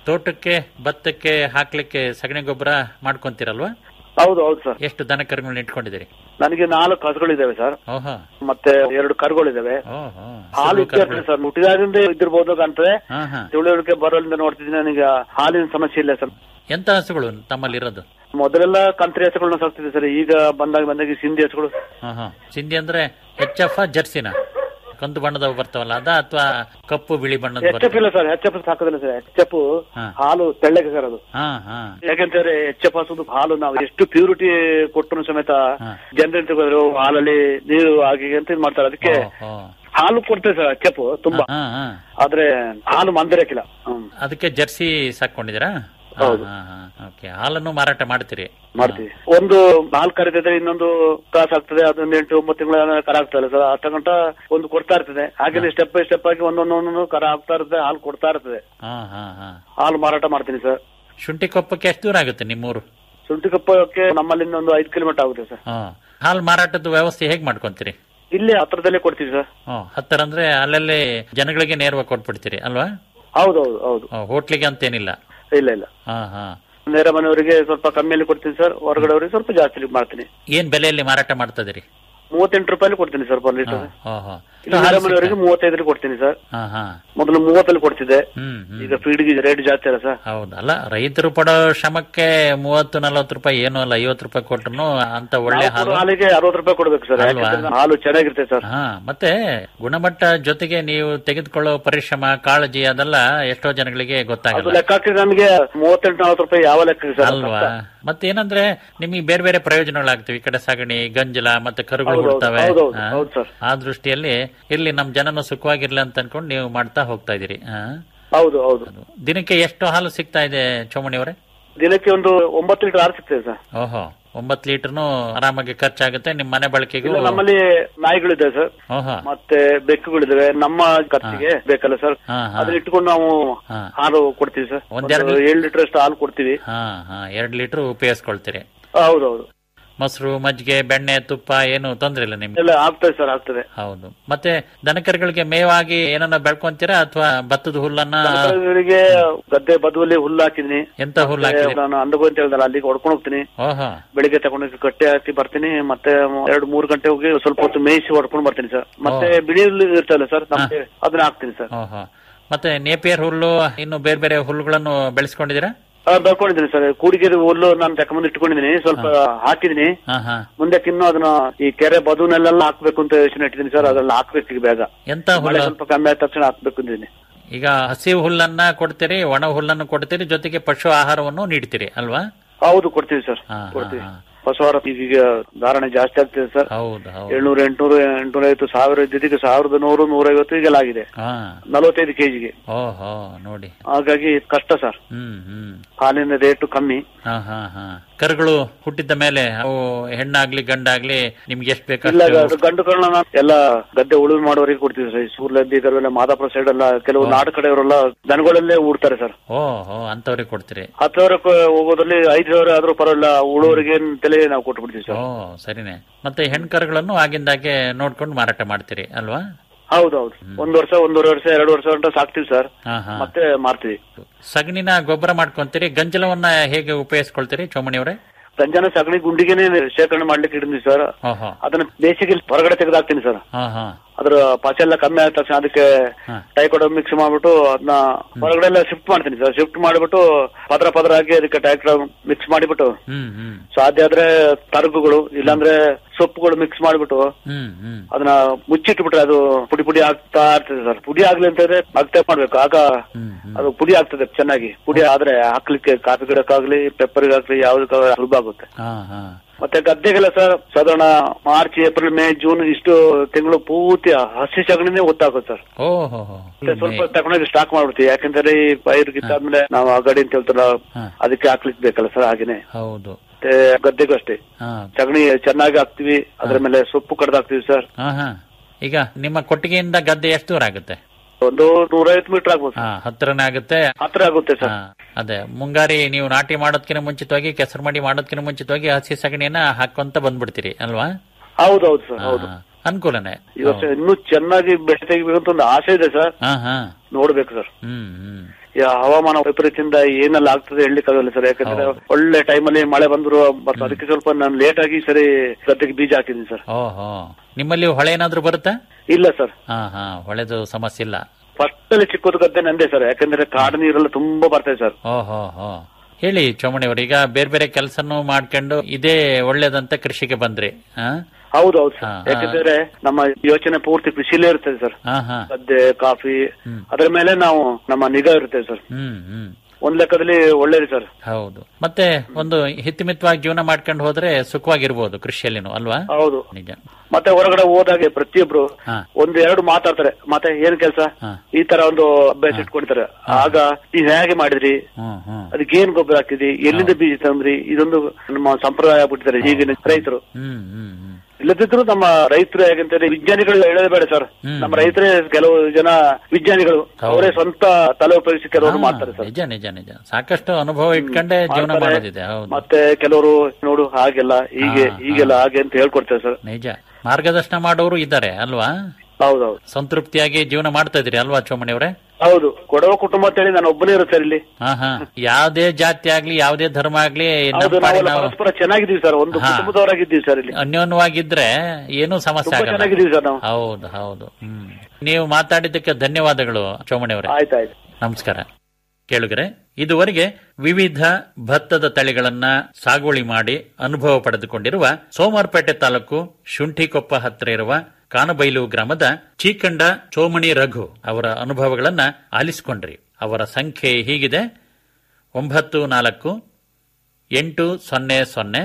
ತೋಟಕ್ಕೆ ಭತ್ತಕ್ಕೆ ಹಾಕ್ಲಿಕ್ಕೆ ಸಗಣಿ ಗೊಬ್ಬರ ಮಾಡ್ಕೊಂತೀರಲ್ವಾ ಹೌದು ಹೌದು ಸರ್ ಎಷ್ಟು ದನ ಕರುಗಳನ್ನ ಇಟ್ಕೊಂಡಿದ್ದೀರಿ ನನಗೆ ನಾಲ್ಕು ಹಸುಗಳಿದ್ದಾವೆ ಸರ್ ಓಹೋ ಮತ್ತೆ ಎರಡು ಕರುಗಳಿದ್ದಾವೆ ಓಹೋ ಹಾಲು ಇರ್ತದೆ ಸರ್ ಮುಟ್ಟಿದಾಗಿಂದ ಇದ್ದಿರ್ಬೋದು ಕಾಣ್ತದೆ ಹಾ ಹಾ ತಿಳುವಳಿಕೆ ಬರೋದ್ರಿಂದ ನೋಡ್ತಿದ್ದೀನಿ ನನಗೆ ಹಾಲಿನ ಸಮಸ್ಯೆ ಇಲ್ಲ ಸರ್ ಎಂತ ಹಸುಗಳು ತಮ್ಮಲ್ಲಿ ಇರೋದು ಮೊದಲೆಲ್ಲ ಕಂತ್ರಿ ಹಸುಗಳನ್ನ ಸಾಕ್ತಿದ್ದೆ ಸರ್ ಈಗ ಬಂದಾಗ ಬಂದಾಗ ಈ ಸಿಂಧಿ ಹಸುಗಳು ಹಾ ಹಾ ಸಿಂಧಿ ಅಂದ್ರೆ ಎಚ್ ಎಫ್ ಜರ್ಸಿನ ಕಂದು ಬಣ್ಣದವು ಬರ್ತಾವಲ್ಲ ಅದ ಅಥವಾ ಕಪ್ಪು ಬಿಳಿ ಬಣ್ಣದ ಎಚ್ ಎಫ್ ಇಲ್ಲ ಸರ್ ಎಚ್ ಎಫ್ ಸಾಕೋದಿಲ್ಲ ಸರ್ ಎಚ್ ಎಫ್ ಹಾ. ಹಾಲು ತೆಳ್ಳಗೆ ಸರ್ ಅದು ಹಾ ಹಾ ಯಾಕಂತಂದ್ರೆ ಎಚ್ ಎಫ್ ಹಸುದು ಹಾಲು ನಾವು ಎಷ್ಟು ಪ್ಯೂರಿಟಿ ಕೊಟ್ಟರು ಸಮೇತ ಹಾ. ಜನರೇಟ್ ತಗೋದ್ರು ಹಾಲಲ್ಲಿ ನೀರು ಆಗಿ ಅಂತ ಇದ್ ಮಾಡ್ತಾರೆ ಅದಕ್ಕೆ ಓ, ಓ. ಹಾಲು ಕೊಡ್ತೇವೆ ಸರ್ ಎಚ್ ಎಫ್ ತುಂಬಾ ಹಾ ಹಾ ಆದ್ರೆ ಹಾಲು ಮಂದಿರಕ್ಕಿಲ್ಲ ಹ್ಮ್ ಅದಕ್ಕೆ ಜರ್ಸಿ ಸಾಕೊಂಡಿದ್ದೀರಾ ಹೌದು. ಓಕೆ ಹಾಲನ್ನು ಮಾರಾಟ ಮಾಡ್ತೀರಿ ಮಾಡ್ತೀವಿ ಒಂದು ಹಾಲು ಕರೆದಿದ್ರೆ ಇನ್ನೊಂದು ಕಾಸು ಆಗ್ತದೆ ಅದೊಂದು ಎಂಟು ಒಂಬತ್ತು ತಿಂಗಳ ಕರ ಆಗ್ತದೆ ಸರ್ ಅಷ್ಟ ಗಂಟ ಒಂದು ಕೊಡ್ತಾ ಇರ್ತದೆ ಹಾಗೆ ಸ್ಟೆಪ್ ಬೈ ಸ್ಟೆಪ್ ಆಗಿ ಒಂದೊಂದೊಂದೊಂದು ಕರ ಆಗ್ತಾ ಇರ್ತದೆ ಹಾಲು ಕೊಡ್ತಾ ಇರ್ತದೆ ಹಾ ಹಾ ಹಾ ಹಾಲು ಮಾರಾಟ ಮಾಡ್ತೀನಿ ಸರ್ ಶುಂಠಿ ಕೊಪ್ಪಕ್ಕೆ ಎಷ್ಟು ದೂರ ಆಗುತ್ತೆ ನಿಮ್ಮೂರು ಶುಂಠಿ ಕಪ್ಪಕ್ಕೆ ನಮ್ಮಲ್ಲಿಂದ ಒಂದು ಐದು ಕಿಲೋಮೀಟರ್ ಆಗುತ್ತೆ ಸರ್ ಹಾ ಹಾಲು ಮಾರಾಟದ ವ್ಯವಸ್ಥೆ ಹೇಗ್ ಮಾಡ್ಕೊಂತೀರಿ ಇಲ್ಲಿ ಹತ್ರದಲ್ಲೇ ಕೊಡ್ತೀವಿ ಸರ್ ಹ್ಮ್ ಹತ್ತರ ಅಂದ್ರೆ ಅಲ್ಲಲ್ಲಿ ಜನಗಳಿಗೆ ನೇರವಾಗಿ ಕೊಟ್ಬಿಡ್ತೀರಿ ಅಲ್ವಾ ಹೌದೌದು ಹೌದು ಹ್ಮ್, ಹೋಟ್ಲಿಗೆ ಅಂತೇನಿಲ್ಲ ಇಲ್ಲ ಇಲ್ಲ ಹಾ ಹಾ ನೇರ ಮನೆಯವರಿಗೆ ಸ್ವಲ್ಪ ಕಮ್ಮಿಯಲ್ಲಿ ಕೊಡ್ತೀನಿ ಸರ್ ಹೊರಗಡೆ ಅವರಿಗೆ ಸ್ವಲ್ಪ ಜಾಸ್ತಿ ಮಾಡ್ತೀನಿ ಏನ್ ಬೆಲೆಯಲ್ಲಿ ಮಾರಾಟ ಮಾಡ್ತಾ ಇದೀರಿ ಮೂವತ್ತೆಂಟು ರೂಪಾಯಿ ಕೊಡ್ತೀನಿ ಸರ್ ಪರ್ ಲೀಟರ್ ಹಾ ಹಾ ಇಲ್ಲಿ ನೇರ ಮನೆಯವರಿಗೆ ಮೂವತ್ತೈದರಲ್ಲಿ ಕೊಡ್ತೀನಿ ಸರ್ ಹಾ ಹಾ ಮೊದಲು ಮೂವತ್ತಲ್ಲಿ ಕೊಡ್ತಿದ್ದೆ ಹ್ಮ್ ಹ್ಮ್ ಈಗ ಫೀಡ್ಗೆ ರೇಟ್ ಜಾಸ್ತಿ ಅಲ್ಲ ಸರ್ ಹೌದು ಅಲ್ಲ ರೈತರು ಪಡೋ ಶ್ರಮಕ್ಕೆ ಮೂವತ್ತು ನಲವತ್ತು ರೂಪಾಯಿ ಏನು ಅಲ್ಲ ಐವತ್ತು ರೂಪಾಯಿ ಕೊಟ್ರು ಅಂತ ಒಳ್ಳೆ ನಾವು ಹಾಲು ಕೊಡೋ ಹಾಲಿಗೆ ಅರವತ್ತು ರೂಪಾಯಿ ಕೊಡ್ಬೇಕು ಸರ್ ಅಲ್ವಾ? ಯಾಕಂದ್ರೆ ಹಾಲು ಚೆನ್ನಾಗಿರುತ್ತೆ ಸರ್ ಹಾ ಮತ್ತೆ ಗುಣಮಟ್ಟ ಜೊತೆಗೆ ನೀವು ತೆಗೆದುಕೊಳ್ಳೋ ಪರಿಶ್ರಮ ಕಾಳಜಿ ಅದೆಲ್ಲ ಎಷ್ಟೋ ಜನಗಳಿಗೆ ಅದು ಗೊತ್ತಾಗಲ್ಲ ಲೆಕ್ಕ ಹಾಕಿದ್ರೆ ನಮಗೆ ಮೂವತ್ತೆಂಟು ನಲವತ್ತು ರೂಪಾಯಿ ಯಾವ ಲೆಕ್ಕ ಸರ್ ಅಲ್ವಾ ಮತ್ತೇನಂದ್ರೆ ನಿಮಗೆ ಬೇರೆ ಬೇರೆ ಪ್ರಯೋಜನಗಳಾಗ್ತವೆ ಈ ಕಡೆ ಸಗಣಿ ಗಂಜಲ ಮತ್ತೆ ಕರುಗಳು ಹೌದು, ಹುಡ್ತವೆ ಹೌದು, ಹೌದು, ಹಾ? ಹೌದು ಸರ್. ಆ ದೃಷ್ಟಿಯಲ್ಲಿ ಇರ್ಲಿ ನಮ್ ಜನನು ಸುಖವಾಗಿರ್ಲಿ ಅಂತ ಅನ್ಕೊಂಡು ನೀವು ಮಾಡ್ತಾ ಹೋಗ್ತಾ ಇದೀರಿ ಹಾ? ಹೌದು ಹೌದು ದಿನಕ್ಕೆ ಎಷ್ಟು ಹಾಲು ಸಿಗ್ತಾ ಇದೆ ಚೋಮಣಿ ಅವರೇ ದಿನಕ್ಕೆ ಒಂದು ಒಂಬತ್ತು ಲೀಟರ್ ಹಾಲು ಸಿಗ್ತದೆ ಸರ್ ಓಹೋ ಒಂಬತ್ತು ಲೀಟರ್ನು ಆರಾಮಾಗಿ ಖರ್ಚಾಗುತ್ತೆ ನಿಮ್ ಮನೆ ಬಳಕೆಗೂ ಇಲ್ಲ ನಮ್ಮಲ್ಲಿ ನಾಯಿಗಳಿದೆ ಸರ್ ಓಹೋ ಮತ್ತೆ ಬೆಕ್ಕುಗಳಿದಾವೆ ನಮ್ಮ ಖರ್ಚಿಗೆ ಬೇಕಲ್ಲ ಸರ್ ಹಾ, ಹಾ. ಅದನ್ನ ಇಟ್ಕೊಂಡು ನಾವು ಹಾ. ಹಾಲು ಕೊಡ್ತೀವಿ ಸರ್ ಒಂದೆರಡು ಒಂದು ಏಳು ಲೀಟರ್ ಅಷ್ಟು ಹಾಲು ಕೊಡ್ತೀವಿ ಹಾ ಹಾ ಎರಡ್ ಲೀಟರ್ ಉಪಯೋಗಿಸ್ಕೊಳ್ತೀರಿ ಹೌದೌದು ಮೊಸರು ಮಜ್ಜಿಗೆ ಬೆಣ್ಣೆ ತುಪ್ಪ ಏನು ತೊಂದ್ರೆ ಇಲ್ಲ ನಿಮ್ಗೆ ಎಲ್ಲ ಆಗ್ತದೆ ಸರ್ ಆಗ್ತದೆ ಹೌದು ಮತ್ತೆ ದನಕರುಗಳಿಗೆ ಮೇವಾಗಿ ಏನನ್ನ ಬೆಳ್ಕೊಂತೀರಾ ಅಥವಾ ಭತ್ತದ ಹುಲ್ಲನ್ನ ಇವರಿಗೆ ಗದ್ದೆ ಬದುವಲ್ಲಿ ಹುಲ್ಲು ಹಾಕಿದೀನಿ ಎಂತ ಹುಲ್ಲು ಹಾಕಿದ್ರಿ ನಾನು ಅಂದಗೋ ಅಂತ ಹೇಳ್ದಲ್ಲ ಅಲ್ಲಿಗೆ ಹೊಡ್ಕೊಂಡು ಹೋಗ್ತೀನಿ ಓಹೋ ಬೆಳಿಗ್ಗೆ ತಗೊಂಡೋಗಿ ಕಟ್ಟೆ ಹಾಕಿ ಬರ್ತೀನಿ ಮತ್ತೆ ಎರಡು ಮೂರು ಗಂಟೆ ಹೋಗಿ ಸ್ವಲ್ಪ ಹೊತ್ತು ಮೇಯಿಸಿ ಹೊಡ್ಕೊಂಡು ಬರ್ತೀನಿ ಸರ್ ಮತ್ತೆ ಬಿಳಿ ಹುಲ್ಲು ಇರ್ತಲ್ಲ ಸರ್ ನಮ್ಗೆ ಅದನ್ನ ಹಾಕ್ತೀನಿ ಸರ್ ಓಹೋ ಮತ್ತೆ ನೇಪಿಯರ್ ಹುಲ್ಲು ಇನ್ನು ಬೇರೆ ಬೇರೆ ಹುಲ್ಲುಗಳನ್ನು ಬೆಳೆಸ್ಕೊಂಡಿದ್ದೀರಾ ಆ, ಬೆಳ್ಕೊಂಡಿದ್ದೀನಿ ಸರ್ ಕೂಡಿಗೆ ಹುಲ್ಲು ನಾನು ತಕೊಂಬಂದು ಇಟ್ಕೊಂಡಿದ್ದೀನಿ ಸ್ವಲ್ಪ ಹಾಕಿದೀನಿ ಹಾ ಹಾ ಮುಂದಕ್ಕೆ ಇನ್ನೂ ಅದನ್ನ ಈ ಕೆರೆ ಬದುನೆಲ್ಲ ಹಾಕ್ಬೇಕು ಅಂತ ಯೋಚನೆ ಇಟ್ಟಿದ್ದೀನಿ ಸರ್ ಅದೆಲ್ಲ ಹಾಕ್ಬೇಕು ಈಗ ಬೇಗ ಎಂತ ಮಳೆ ಹುಲ್ಲು ಸ್ವಲ್ಪ ಕಮ್ಮಿ ಆದ ತಕ್ಷಣ ಹಾಕ್ಬೇಕು ಅಂದಿದ್ದೀನಿ ಈಗ ಹಸಿ ಹುಲ್ಲನ್ನ ಕೊಡ್ತೀರಿ ಒಣ ಹುಲ್ಲನ್ನು ಕೊಡ್ತೀರಿ ಜೊತೆಗೆ ಪಶು ಆಹಾರವನ್ನು ನೀಡ್ತೀರಿ ಅಲ್ವಾ ಹೌದು ಕೊಡ್ತೀವಿ ಸರ್ ಹಾ, ಕೊಡ್ತೀವಿ ಹಾ, ಹೊಸವಾರ ಈಗ ಧಾರಣೆ ಜಾಸ್ತಿ ಆಗ್ತಿದೆ ಸರ್ ಹೌದು ಹೌದು ಏಳ್ನೂರು ಎಂಟ್ನೂರು ಎಂಟ್ನೂರ ಐವತ್ತು ಸಾವಿರ ಇದ್ದಿದ್ದಕ್ಕೆ ಸಾವಿರದ ನೂರು ನೂರೈವತ್ತು ಈಗೆಲ್ಲ ಆಗಿದೆ ಹಾ ನಲವತ್ತೈದು ಕೆಜಿಗೆ ಓಹೋ ನೋಡಿ ಹಾಗಾಗಿ ಕಷ್ಟ ಸರ್ ಹ್ಮ್ ಹ್ಮ್ ಹಾಲಿನ ರೇಟು ಕಮ್ಮಿ ಹಾ ಹಾ ಹಾ ಕರುಗಳು ಹುಟ್ಟಿದ ಮೇಲೆ ಅವು ಹೆಣ್ಣಾಗ್ಲಿ ಗಂಡಾಗ್ಲಿ ನಿಮ್ಗೆ ಎಷ್ಟು ಇಲ್ಲ ಬೇಕಷ್ಟು ಅದು ಗಂಡು ಕರುಗಳನ್ನ ಎಲ್ಲ ಗದ್ದೆ ಉಳುಮೆ ಮಾಡುವವರಿಗೆ ಕೊಡ್ತೀವಿ ಸರ್ ಸೂರ್ಲದ್ದಿ ಕರುವೆಲ್ಲ ಮಾದಾಪುರ ಸೈಡ್ ಎಲ್ಲ ಕೆಲವು ನಾಡು ಕಡೆಯವರೆಲ್ಲ ದನಗಳಲ್ಲೇ ಉಡ್ತಾರೆ ಸರ್ ಓಹೋ ಅಂತವ್ರಿಗೆ ಕೊಡ್ತೀರಿ ಹತ್ತು ಸಾವಿರ ಹೋಗೋದ್ರಲ್ಲಿ ಐದು ಸಾವಿರ ಆದ್ರೂ ಪರವಾಗಿಲ್ಲ ಉಳುವವರಿಗೆ ತಲೆ ನಾವು ಕೊಟ್ಟು ಬಿಡ್ತೀವಿ ಓ ಸರ್ ಸರಿನೆ ಮತ್ತೆ ಹೆಣ್ ಕರುಗಳನ್ನು ಆಗಿಂದಾಗೆ ನೋಡ್ಕೊಂಡು ಮಾರಾಟ ಮಾಡ್ತೀರಿ ಅಲ್ವಾ ಹೌದೌದು ಒಂದ್ ವರ್ಷ ಒಂದೂವರೆ ವರ್ಷ ಎರಡು ವರ್ಷ ಗಂಟ ಸಾಕ್ತಿವಿ ಸರ್ ಹಾ ಹಾ ಮತ್ತೆ ಮಾರ್ತೀವಿ ಸಗಣಿನ ಗೊಬ್ಬರ ಮಾಡ್ಕೊಂತೀರಿ ಗಂಜಲವನ್ನ ಹೇಗೆ ಉಪಯೋಗಿಸ್ಕೊಳ್ತೀರಿ ಚೋಮಣಿಯವರೇ ಸಂಜಾನ ಸಗಣಿ ಗುಂಡಿಗೆನೆ ಶೇಖರಣೆ ಮಾಡ್ಲಿಕ್ಕೆ ಇಡಿದ್ವಿ ಸರ್ ಓಹೋ ಅದನ್ನ ಬೇಸಿಗೆ ಹೊರಗಡೆ ತೆಗೆದಾಕ್ತೀನಿ ಸರ್ ಹಾ ಹಾ ಅದ್ರ ಪಾಚ ಎಲ್ಲ ಕಮ್ಮಿ ಆದ ತಕ್ಷಣ ಅದಕ್ಕೆ ಹಾ. ಟೈಕೊಡ ಮಿಕ್ಸ್ ಮಾಡ್ಬಿಟ್ಟು ಅದನ್ನ ಹೊರಗಡೆ ಎಲ್ಲ ಶಿಫ್ಟ್ ಮಾಡ್ತೀನಿ ಸರ್ ಶಿಫ್ಟ್ ಮಾಡಿಬಿಟ್ಟು ಪದ್ರ ಪದ್ರ ಹಾಕಿ ಅದಕ್ಕೆ ಟೈಕೊಡ ಮಿಕ್ಸ್ ಮಾಡಿಬಿಟ್ಟು ಹ್ಮ್ ಹ್ಮ್ ಸಾಧ್ಯ ಆದ್ರೆ ತರಗುಗಳು ಇಲ್ಲಾಂದ್ರೆ ಸೊಪ್ಪುಗಳು ಮಿಕ್ಸ್ ಮಾಡಿಬಿಟ್ಟು ಹ್ಮ್ ಹ್ಮ್ ಅದನ್ನ ಮುಚ್ಚಿಟ್ಬಿಟ್ರೆ ಅದು ಪುಡಿ ಪುಡಿ ಆಗ್ತಾ ಇರ್ತದೆ ಸರ್ ಪುಡಿ ಆಗ್ಲಿ ಅಂತ ಇದ್ರೆ ಅಗ್ತೆ ಮಾಡ್ಬೇಕು ಆಗ ಹ್ಮ್ ಹ್ಮ್ ಅದು ಪುಡಿ ಆಗ್ತದೆ ಚೆನ್ನಾಗಿ ಪುಡಿ ಆದ್ರೆ ಹಾಕ್ಲಿಕ್ಕೆ ಕಾಫಿ ಗಿಡಕ್ಕಾಗ್ಲಿ ಪೆಪ್ಪರ್ಗಾಗ್ಲಿ ಯಾವ್ದಕ್ಕಾಗಲಿ ಸುಲಭ ಆಗುತ್ತೆ ಹಾ ಹಾ ಮತ್ತೆ ಗದ್ದೆಗೆಲ್ಲ ಸರ್ ಸಾಧಾರಣ ಮಾರ್ಚ್ ಏಪ್ರಿಲ್ ಮೇ ಜೂನ್ ಇಷ್ಟು ತಿಂಗಳು ಪೂರ್ತಿ ಹಸಿ ಸಗಣಿನೇ ಒತ್ತಾಗುತ್ತೆ ಸರ್ ಓಹೋ ಮತ್ತೆ ಸ್ವಲ್ಪ ತಗೊಂಡೋಗಿ ಸ್ಟಾಕ್ ಮಾಡ್ಬಿಡ್ತೀವಿ ಯಾಕಂದ್ರೆ ಈ ಪೈರ್ ಕಿತ್ತಾದ್ಮೇಲೆ ನಾವು ಅಗಡಿ ಅಂತ ಹೇಳ್ತಾರ ಹಾ. ಅದಕ್ಕೆ ಹಾಕ್ಲಿಕ್ಕೆ ಬೇಕಲ್ಲ ಸರ್ ಹಾಗೇನೆ ಹೌದು ಮತ್ತೆ ಗದ್ದೆಗೂ ಅಷ್ಟೇ ಹಾ ಸಗಣಿ ಚೆನ್ನಾಗಿ ಹಾಕ್ತಿವಿ ಅದ್ರ ಮೇಲೆ ಸೊಪ್ಪು ಕಡ್ದು ಹಾಕ್ತಿವಿ ಸರ್ ಹಾ ಹಾ ಈಗ ನಿಮ್ಮ ಕೊಟ್ಟಿಗೆಯಿಂದ ಗದ್ದೆ ಎಷ್ಟು ದೂರ ಆಗುತ್ತೆ ಒಂದು ನೂರೈವತ್ತು ಮೀಟರ್ ಆಗ್ಬೋದು ಹಾ ಹತ್ರನೇ ಆಗುತ್ತೆ ಹತ್ರ ಆಗುತ್ತೆ ಸರ್ ಹಾ, ಅದೇ ಮುಂಗಾರಿ ನೀವು ನಾಟಿ ಮಾಡೋದ್ಕಿಂತ ಮುಂಚಿತವಾಗಿ ಕೆಸರು ಮಡಿ ಮಾಡೋದ್ಕಿಂತ ಮುಂಚಿತವಾಗಿ ಹಸಿ ಸಗಣಿಯನ್ನ ಹಾಕೊಂತ ಬಂದ್ಬಿಡ್ತೀರಿ ಅಲ್ವಾ ಹೌದೌದು ಸರ್ ಹಾ, ಹೌದು ಅನುಕೂಲನೇ ಈ ವರ್ಷ ಇನ್ನೂ ಚೆನ್ನಾಗಿ ಬೆಳೆ ತೆಗಿಬೇಕು ಅಂತ ಒಂದು ಆಸೆ ಇದೆ ಸರ್ ಹಾ ಹಾ ನೋಡ್ಬೇಕು ಸರ್ ಹ್ಮ್ ಹ್ಮ್ ಈ ಹವಾಮಾನ ವೈಪರೀತ್ಯದಿಂದ ಏನೆಲ್ಲ ಆಗ್ತದೆ ಹೇಳಲಿಕ್ಕಾಗಲ್ಲ ಸರ್ ಯಾಕಂದ್ರೆ ಹೌದು. ಒಳ್ಳೆ ಟೈಮಲ್ಲಿ ಮಳೆ ಬಂದ್ರು ಮತ್ತೆ ಅದಕ್ಕೆ ಸ್ವಲ್ಪ ನಾನು ಲೇಟ್ ಆಗಿ ಈ ಸರಿ ಗದ್ದೆಗೆ ಬೀಜ ಹಾಕಿದ್ದೀನಿ ಸರ್ ಓಹೋ ನಿಮ್ಮಲ್ಲಿ ಹೊಳೆ ಏನಾದ್ರೂ ಬರುತ್ತಾ ಇಲ್ಲ ಸರ್ ಹಾ ಹಾ ಹೊಳೆದು ಸಮಸ್ಯೆ ಇಲ್ಲ ಫಸ್ಟ್ ಅಲ್ಲಿ ಚಿಕ್ಕದು ಗದ್ದೆ ನಂದೇ ಸರ್ ಯಾಕಂದ್ರೆ ಕಾಡು ನೀರೆಲ್ಲ ತುಂಬಾ ಬರ್ತದೆ ಸರ್ ಓಹೋ ಹೋ ಹೇಳಿ ಚೋಮಣಿ ಅವರು ಈಗ ಬೇರೆ ಬೇರೆ ಕೆಲಸನೂ ಮಾಡ್ಕೊಂಡು ಇದೇ ಒಳ್ಳೇದಂತ ಕೃಷಿಗೆ ಬಂದ್ರಿ ಹಾ ಹೌದು ಹೌದು ಹಾ, ಸರ್ ಯಾಕಂದ್ರೆ ನಮ್ಮ ಯೋಚನೆ ಪೂರ್ತಿ ಕೃಷಿಲೇ ಇರ್ತದೆ ಸರ್ ಹಾ ಹಾ ಗದ್ದೆ ಕಾಫಿ ಹ್ಮ್. ಅದರ ಮೇಲೆ ನಾವು ನಮ್ಮ ನಿಗಾ ಇರ್ತೇವೆ ಸರ್ ಹ್ಮ್ ಹ್ಮ್ ಒಂದ್ ಲೆಕ್ಕದಲ್ಲಿ ಒಳ್ಳೇದು ಸರ್ ಹೌದು ಮತ್ತೆ ಒಂದು ಹಿತ್ತಿಮಿತ್ತವಾಗಿ ಜೀವನ ಮಾಡ್ಕೊಂಡು ಹೋದ್ರೆ ಸುಖವಾಗಿರ್ಬೋದು ಕೃಷಿಯಲ್ಲಿನೂ ಅಲ್ವಾ ಹೌದು ನಿಜ ಮತ್ತೆ ಹೊರಗಡೆ ಹೋದಾಗೆ ಪ್ರತಿಯೊಬ್ರು ಹಾ. ಒಂದು ಎರಡು ಮಾತಾಡ್ತಾರೆ ಮತ್ತೆ ಏನ್ ಕೆಲಸ ಹಾ. ಈ ತರ ಒಂದು ಅಭ್ಯಾಸ ಇಟ್ಕೊಂಡಿರ್ತಾರೆ ಆಗ ನೀವ್ ಹೇಗೆ ಮಾಡಿದ್ರಿ ಹ್ಮ್ ಹ್ಮ್ ಅದಕ್ಕೆ ಏನ್ ಗೊಬ್ಬರ ಹಾಕಿದ್ರಿ ಎಲ್ಲಿಂದ ಬೀಜ ತಂದ್ರಿ ಇದೊಂದು ನಮ್ಮ ಸಂಪ್ರದಾಯ ಆಗ್ಬಿಟ್ಟಿದ್ದಾರೆ ಈಗಿನ ರೈತರು ಹ್ಮ್ ಹ್ಮ್ ಹ್ಮ್ ಇಲ್ಲದಿದ್ರು ನಮ್ಮ ರೈತರು ಹೇಗಂತಾರೆ ವಿಜ್ಞಾನಿಗಳು ಹೇಳೋದೇ ಬೇಡ ಸರ್ ಹ್ಮ್. ನಮ್ಮ ರೈತರೇ ಕೆಲವು ಜನ ವಿಜ್ಞಾನಿಗಳು ಹೌದು. ಅವರೇ ಸ್ವಂತ ತಲೆ ಉಪಯೋಗಿಸಿ ಕೆಲವರು ಹಾ, ಮಾಡ್ತಾರೆ ಸರ್ ನಿಜ ನಿಜ ನಿಜ ಸಾಕಷ್ಟು ಅನುಭವ ಇಟ್ಕೊಂಡೇ ಜೀವನ ಮಾಡ್ತಾರೆ. ಮಾಡೋದಿದೆ ಹೌದು ಮತ್ತೆ ಕೆಲವರು ನೋಡು ಹಾಗೆಲ್ಲ ಹೀಗೆ ಹಾ, ಹೀಗೆಲ್ಲ ಹಾಗೆ ಅಂತ ಹೇಳ್ಕೊಡ್ತಾರೆ ಸರ್ ನಿಜ ಮಾರ್ಗದರ್ಶನ ಮಾಡೋರು ಇದ್ದಾರೆ ಅಲ್ವಾ ಹೌದೌದು ಸಂತೃಪ್ತಿಯಾಗಿ ಜೀವನ ಮಾಡ್ತಾ ಇದ್ರಿ ಅಲ್ವಾ ಚೋಮಣಿ ಅವರೇ ಹೌದು ಕೊಡವ ಕುಟುಂಬ ಅಂತ ಹೇಳಿ ನಾನು ಒಬ್ಬನೇ ಇರುತ್ತೆ ಸರ್ ಇಲ್ಲಿ ಹಾ ಹಾ ಯಾವ್ದೇ ಜಾತಿ ಆಗ್ಲಿ ಯಾವ್ದೇ ಧರ್ಮ ಆಗ್ಲಿ ನಮ್ಮ ಹೌದು ಪಾಡಿಗೆ ನಾವೆಲ್ಲ ನಾವು ಪರಸ್ಪರ ಚೆನ್ನಾಗಿದ್ದೀವಿ ಸರ್ ಒಂದು ಹಾ. ಕುಟುಂಬದವರಾಗಿದ್ದೀವಿ ಸರ್ ಇಲ್ಲಿ ಅನ್ಯೋನ್ಯವಾಗಿದ್ರೆ ಏನೂ ಸಮಸ್ಯೆ ತುಂಬಾ ಆಗಲ್ಲ ಚೆನ್ನಾಗಿದ್ದೀವಿ ಸರ್ ನಾವು ಹೌದು ಹೌದು ಹ್ಮ್ ನೀವು ಮಾತಾಡಿದ್ದಕ್ಕೆ ಧನ್ಯವಾದಗಳು ಚೋಮಣಿ ಅವರೇ ಆಯ್ತಾಯ್ತು ನಮಸ್ಕಾರ ಕೇಳುಗರೆ ಇದುವರೆಗೆ ವಿವಿಧ ಭತ್ತದ ತಳಿಗಳನ್ನ ಸಾಗುವಳಿ ಮಾಡಿ ಅನುಭವ ಪಡೆದುಕೊಂಡಿರುವ ಸೋಮವಾರಪೇಟೆ ತಾಲೂಕು ಶುಂಠಿಕೊಪ್ಪ ಹತ್ತಿರ ಇರುವ ಕಾನಬೈಲು ಗ್ರಾಮದ ಚೀಕಂಡ ಚೋಮಣಿ ರಘು ಅವರ ಅನುಭವಗಳನ್ನ ಆಲಿಸಿಕೊಂಡ್ರಿ ಅವರ ಸಂಖ್ಯೆ ಹೀಗಿದೆ ಒಂಬತ್ತು ನಾಲ್ಕು ಎಂಟು ಸೊನ್ನೆ ಸೊನ್ನೆ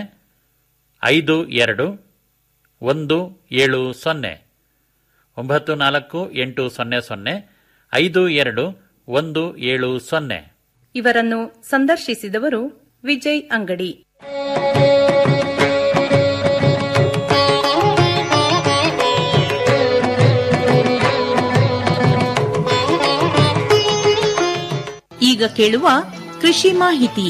ಐದು ಎರಡು ಒಂದು ಏಳು ಸೊನ್ನೆ ಒಂಬತ್ತು ನಾಲ್ಕು ಎಂಟು ಸೊನ್ನೆ ಸೊನ್ನೆ ಐದು ಎರಡು ಒಂದು ಏಳು ಸೊನ್ನೆ ಇವರನ್ನು ಸಂದರ್ಶಿಸಿದವರು ವಿಜಯ್ ಅಂಗಡಿ ಈಗ ಕೇಳುವ ಕೃಷಿ ಮಾಹಿತಿ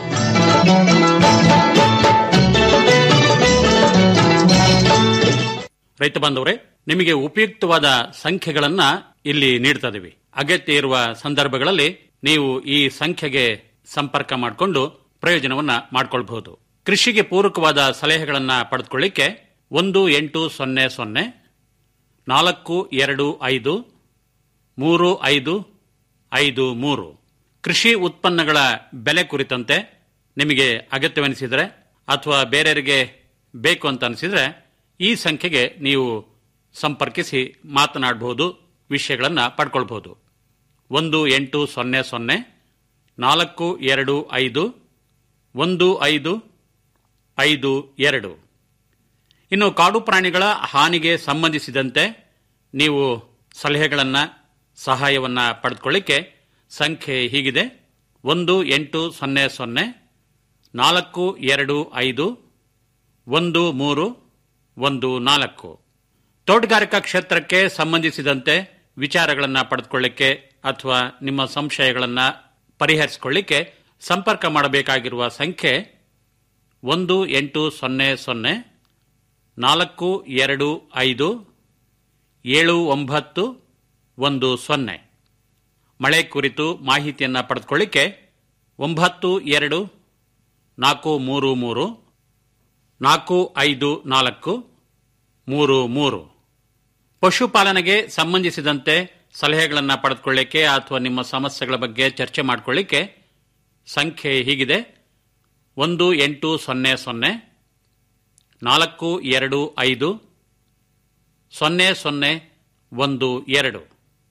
ರೈತ ಬಾಂಧವರೇ ನಿಮಗೆ ಉಪಯುಕ್ತವಾದ ಸಂಖ್ಯೆಗಳನ್ನ ಇಲ್ಲಿ ನೀಡ್ತಾ ಇದೀವಿ ಅಗತ್ಯ ಇರುವ ಸಂದರ್ಭಗಳಲ್ಲಿ ನೀವು ಈ ಸಂಖ್ಯೆಗೆ ಸಂಪರ್ಕ ಮಾಡಿಕೊಂಡು ಪ್ರಯೋಜನವನ್ನ ಮಾಡಿಕೊಳ್ಬಹುದು ಕೃಷಿಗೆ ಪೂರಕವಾದ ಸಲಹೆಗಳನ್ನ ಪಡೆದುಕೊಳ್ಳಿಕ್ಕೆ ಒಂದು ಎಂಟು ಸೊನ್ನೆ ಸೊನ್ನೆ ನಾಲ್ಕು ಎರಡು ಐದು ಮೂರು ಐದು ಐದು ಮೂರು ಕೃಷಿ ಉತ್ಪನ್ನಗಳ ಬೆಲೆ ಕುರಿತಂತೆ ನಿಮಗೆ ಅಗತ್ಯವೆನಿಸಿದರೆ ಅಥವಾ ಬೇರೆಯವರಿಗೆ ಬೇಕು ಅಂತ ಅನಿಸಿದರೆ ಈ ಸಂಖ್ಯೆಗೆ ನೀವು ಸಂಪರ್ಕಿಸಿ ಮಾತನಾಡಬಹುದು ವಿಷಯಗಳನ್ನು ಪಡ್ಕೊಳ್ಬಹುದು ಒಂದು ಎಂಟು ಸೊನ್ನೆ ಸೊನ್ನೆ ನಾಲ್ಕು ಎರಡು ಐದು ಒಂದು ಐದು ಐದು ಎರಡು ಇನ್ನು ಕಾಡು ಪ್ರಾಣಿಗಳ ಹಾನಿಗೆ ಸಂಬಂಧಿಸಿದಂತೆ ನೀವು ಸಲಹೆಗಳನ್ನು ಸಹಾಯವನ್ನು ಪಡೆದುಕೊಳ್ಳಿಕ್ಕೆ ಸಂಖ್ಯೆ ಹೀಗಿದೆ ಒಂದು ಎಂಟು ಸೊನ್ನೆ ಸೊನ್ನೆ ನಾಲ್ಕು ಎರಡು ಐದು ಒಂದು ಮೂರು ಒಂದು ನಾಲ್ಕು ತೋಟಗಾರಿಕಾ ಕ್ಷೇತ್ರಕ್ಕೆ ಸಂಬಂಧಿಸಿದಂತೆ ವಿಚಾರಗಳನ್ನು ಪಡೆದುಕೊಳ್ಳಿಕ್ಕೆ ಅಥವಾ ನಿಮ್ಮ ಸಂಶಯಗಳನ್ನು ಪರಿಹರಿಸಿಕೊಳ್ಳಿಕ್ಕೆ ಸಂಪರ್ಕ ಮಾಡಬೇಕಾಗಿರುವ ಸಂಖ್ಯೆ ಒಂದು ಎಂಟು ಸೊನ್ನೆ ಸೊನ್ನೆ ನಾಲ್ಕು ಎರಡು ಐದು ಏಳು ಒಂಬತ್ತು ಒಂದು ಸೊನ್ನೆ ಮಳೆ ಕುರಿತು ಮಾಹಿತಿಯನ್ನು ಪಡೆದುಕೊಳ್ಳಿಕ್ಕೆ ಒಂಬತ್ತು ಎರಡು ನಾಲ್ಕು ಮೂರು ಮೂರು ನಾಲ್ಕು ಐದು ನಾಲ್ಕು ಮೂರು ಮೂರು ಪಶುಪಾಲನೆಗೆ ಸಂಬಂಧಿಸಿದಂತೆ ಸಲಹೆಗಳನ್ನು ಪಡೆದುಕೊಳ್ಳಿಕ್ಕೆ ಅಥವಾ ನಿಮ್ಮ ಸಮಸ್ಯೆಗಳ ಬಗ್ಗೆ ಚರ್ಚೆ ಮಾಡಿಕೊಳ್ಳಿಕ್ಕೆ ಸಂಖ್ಯೆ ಹೀಗಿದೆ ಒಂದು ಎಂಟು ಸೊನ್ನೆ ಸೊನ್ನೆ ನಾಲ್ಕು ಎರಡು ಐದು ಸೊನ್ನೆ ಸೊನ್ನೆ ಒಂದು ಎರಡು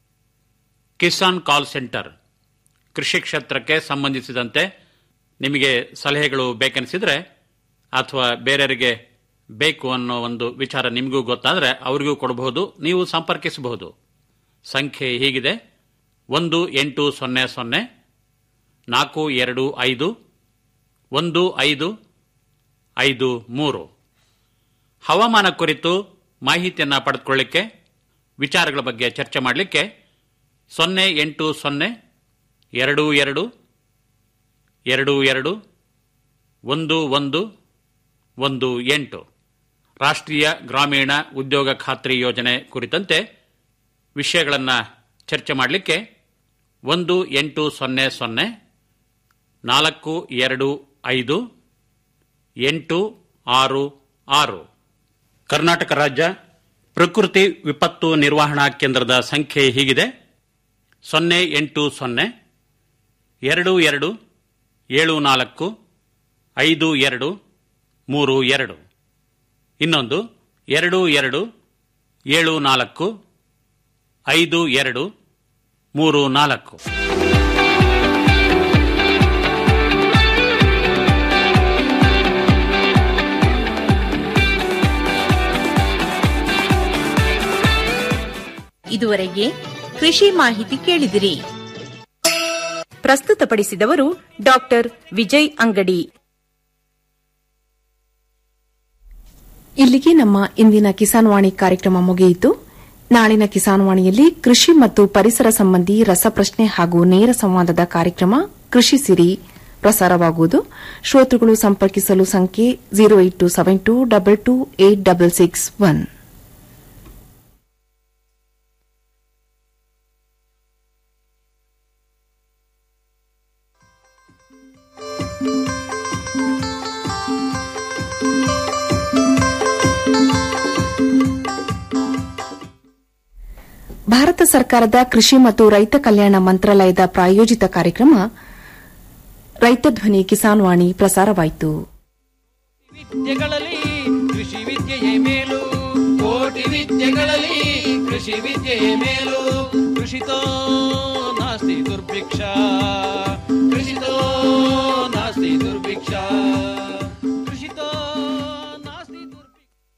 ಕಿಸಾನ್ ಕಾಲ್ ಸೆಂಟರ್ ಕೃಷಿ ಕ್ಷೇತ್ರಕ್ಕೆ ಸಂಬಂಧಿಸಿದಂತೆ ನಿಮಗೆ ಸಲಹೆಗಳು ಬೇಕೆನಿಸಿದ್ರೆ ಅಥವಾ ಬೇರೆಯವರಿಗೆ ಬೇಕು ಅನ್ನೋ ಒಂದು ವಿಚಾರ ನಿಮಗೂ ಗೊತ್ತಾದರೆ ಅವರಿಗೂ ಕೊಡಬಹುದು ನೀವು ಸಂಪರ್ಕಿಸಬಹುದು ಸಂಖ್ಯೆ ಹೀಗಿದೆ ಒಂದು ಎಂಟು ಸೊನ್ನೆ ಸೊನ್ನೆ ನಾಲ್ಕು ಎರಡು ಐದು ಒಂದು ಐದು ಐದು ಮೂರು ಹವಾಮಾನ ಕುರಿತು ಮಾಹಿತಿಯನ್ನು ಪಡೆದುಕೊಳ್ಳಿಕ್ಕೆ ವಿಚಾರಗಳ ಬಗ್ಗೆ ಚರ್ಚೆ ಮಾಡಲಿಕ್ಕೆ ಸೊನ್ನೆ ಎಂಟು ಸೊನ್ನೆ ಎರಡು ಎರಡು ಎರಡು ಎರಡು ಒಂದು ಒಂದು ಒಂದು ಎಂಟು ರಾಷ್ಟ್ರೀಯ ಗ್ರಾಮೀಣ ಉದ್ಯೋಗ ಖಾತ್ರಿ ಯೋಜನೆ ಕುರಿತಂತೆ ವಿಷಯಗಳನ್ನು ಚರ್ಚೆ ಮಾಡಲಿಕ್ಕೆ ಒಂದು ಎಂಟು ಸೊನ್ನೆ ಸೊನ್ನೆ ನಾಲ್ಕು ಎರಡು ಐದು ಎಂಟು ಆರು ಆರು ಕರ್ನಾಟಕ ರಾಜ್ಯ ಪ್ರಕೃತಿ ವಿಪತ್ತು ನಿರ್ವಹಣಾ ಕೇಂದ್ರದ ಸಂಖ್ಯೆ ಹೀಗಿದೆ ಸೊನ್ನೆ ಎಂಟು ಸೊನ್ನೆ ಎರಡು ಎರಡು ಏಳು ನಾಲ್ಕು ಐದು ಎರಡು ಮೂರು ಎರಡು ಇನ್ನೊಂದು ಎರಡು ಎರಡು ಏಳು ನಾಲ್ಕು ಐದು ಎರಡು ಮೂರು ನಾಲ್ಕು ಇದುವರೆಗೆ ಕೃಷಿ ಮಾಹಿತಿ ಕೇಳಿದಿರಿ ಪ್ರಸ್ತುತಪಡಿಸಿದವರು ಡಾಕ್ಟರ್ ವಿಜಯ್ ಅಂಗಡಿ ಇಲ್ಲಿಗೆ ನಮ್ಮ ಇಂದಿನ ಕಿಸಾನ್ ವಾಣಿ ಕಾರ್ಯಕ್ರಮ ಮುಗಿಯಿತು ನಾಳಿನ ಕಿಸಾನ್ ವಾಣಿಯಲ್ಲಿ ಕೃಷಿ ಮತ್ತು ಪರಿಸರ ಸಂಬಂಧಿ ರಸಪ್ರಶ್ನೆ ಹಾಗೂ ನೇರ ಸಂವಾದದ ಕಾರ್ಯಕ್ರಮ ಕೃಷಿ ಸಿರಿ ಪ್ರಸಾರವಾಗುವುದು ಶ್ರೋತೃಗಳು ಸಂಪರ್ಕಿಸಲು ಸಂಖ್ಯೆ zero eight two seven two double two eight double six one Bharat ಸರ್ಕಾರದ ಕೃಷಿ ಮತ್ತು ರೈತ ಕಲ್ಯಾಣ ಮಂತ್ರಾಲಯದ ಪ್ರಾಯೋಜಿತ ಕಾರ್ಯಕ್ರಮ ರೈತ ಧ್ವನಿ ಕಿಸಾನ್ ವಾಣಿ ಪ್ರಸಾರವಾಯಿತು ವಿದ್ಯೆಗಳಲ್ಲಿ ಕೃಷಿ ವಿದ್ಯೆಯೇ ಮೇಲು ಕೋಟಿ ವಿದ್ಯೆಗಳಲ್ಲಿ ಕೃಷಿ ವಿದ್ಯೆಯೇ ಮೇಲು ಕೃಷಿತೋ ನಾಸ್ತಿ ದುರ್ಭಿಕ್ಷ ಕೃಷಿತೋ ನಾಸ್ತಿ ದುರ್ಭಿಕ್ಷ ಕೃಷಿತೋ ನಾಸ್ತಿ ದುರ್ಭಿಕ್ಷ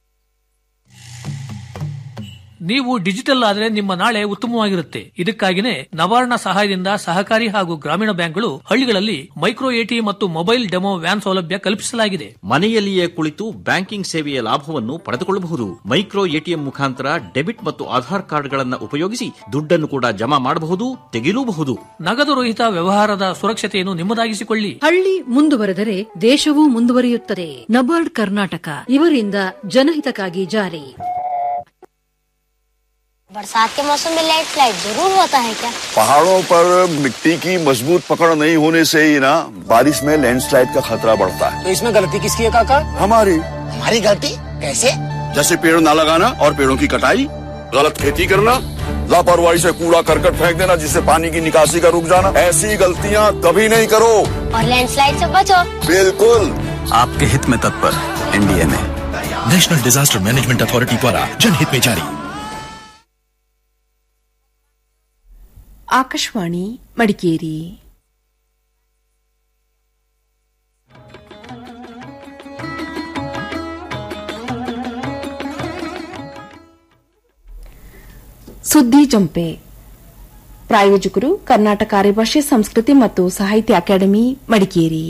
ನೀವು ಡಿಜಿಟಲ್ ಆದರೆ ನಿಮ್ಮ ನಾಳೆ ಉತ್ತಮವಾಗಿರುತ್ತೆ ಇದಕ್ಕಾಗಿನೇ ನವಾರ್ಣ ಸಹಾಯದಿಂದ ಸಹಕಾರಿ ಹಾಗೂ ಗ್ರಾಮೀಣ ಬ್ಯಾಂಕ್ಗಳು ಹಳ್ಳಿಗಳಲ್ಲಿ ಮೈಕ್ರೋ ಎಟಿ ಮತ್ತು ಮೊಬೈಲ್ ಡೆಮೋ ವ್ಯಾನ್ ಸೌಲಭ್ಯ ಕಲ್ಪಿಸಲಾಗಿದೆ ಮನೆಯಲ್ಲಿಯೇ ಕುಳಿತು ಬ್ಯಾಂಕಿಂಗ್ ಸೇವೆಯ ಲಾಭವನ್ನು ಪಡೆದುಕೊಳ್ಳಬಹುದು ಮೈಕ್ರೋ ಎಟಿಎಂ ಮುಖಾಂತರ ಡೆಬಿಟ್ ಮತ್ತು ಆಧಾರ್ ಕಾರ್ಡ್ಗಳನ್ನು ಉಪಯೋಗಿಸಿ ದುಡ್ಡನ್ನು ಕೂಡ ಜಮಾ ಮಾಡಬಹುದು ತೆಗೆಯಲೂಬಹುದು ನಗದು ರಹಿತ ವ್ಯವಹಾರದ ಸುರಕ್ಷತೆಯನ್ನು ನಿಮ್ಮದಾಗಿಸಿಕೊಳ್ಳಿ ಹಳ್ಳಿ ಮುಂದುವರೆದರೆ ದೇಶವೂ ಮುಂದುವರಿಯುತ್ತದೆ ನಬಾರ್ಡ್ ಕರ್ನಾಟಕ ಇವರಿಂದ ಜನಹಿತಕ್ಕಾಗಿ ಜಾರಿ बरसात के मौसम में लेट फ्लाइट जरूर होता है क्या पहाड़ों पर मिट्टी की मजबूत पकड़ नहीं होने से ही ना बारिश में लैंडस्लाइड का खतरा बढ़ता है तो इसमें गलती किसकी है काका हमारी हमारी गलती कैसे जैसे पेड़ ना लगाना और पेड़ों की कटाई गलत खेती करना लापरवाही से कूड़ा करकट फेंक देना जिससे पानी की निकासी का रुक जाना ऐसी गलतियाँ कभी नहीं करो और लैंडस्लाइड से बचो बिल्कुल आपके हित में तत्पर एनडीए में नेशनल डिजास्टर मैनेजमेंट अथॉरिटी द्वारा जनहित में जारी ಆಕಾಶವಾಣಿ ಮಡಿಕೇರಿ ಸುದ್ದಿ ಜಂಪೆ ಪ್ರಾಯೋಜಕರು ಕರ್ನಾಟಕ ಅರೆಭಾಷೆ ಸಂಸ್ಕೃತಿ ಮತ್ತು ಸಾಹಿತ್ಯ ಅಕಾಡೆಮಿ ಮಡಿಕೇರಿ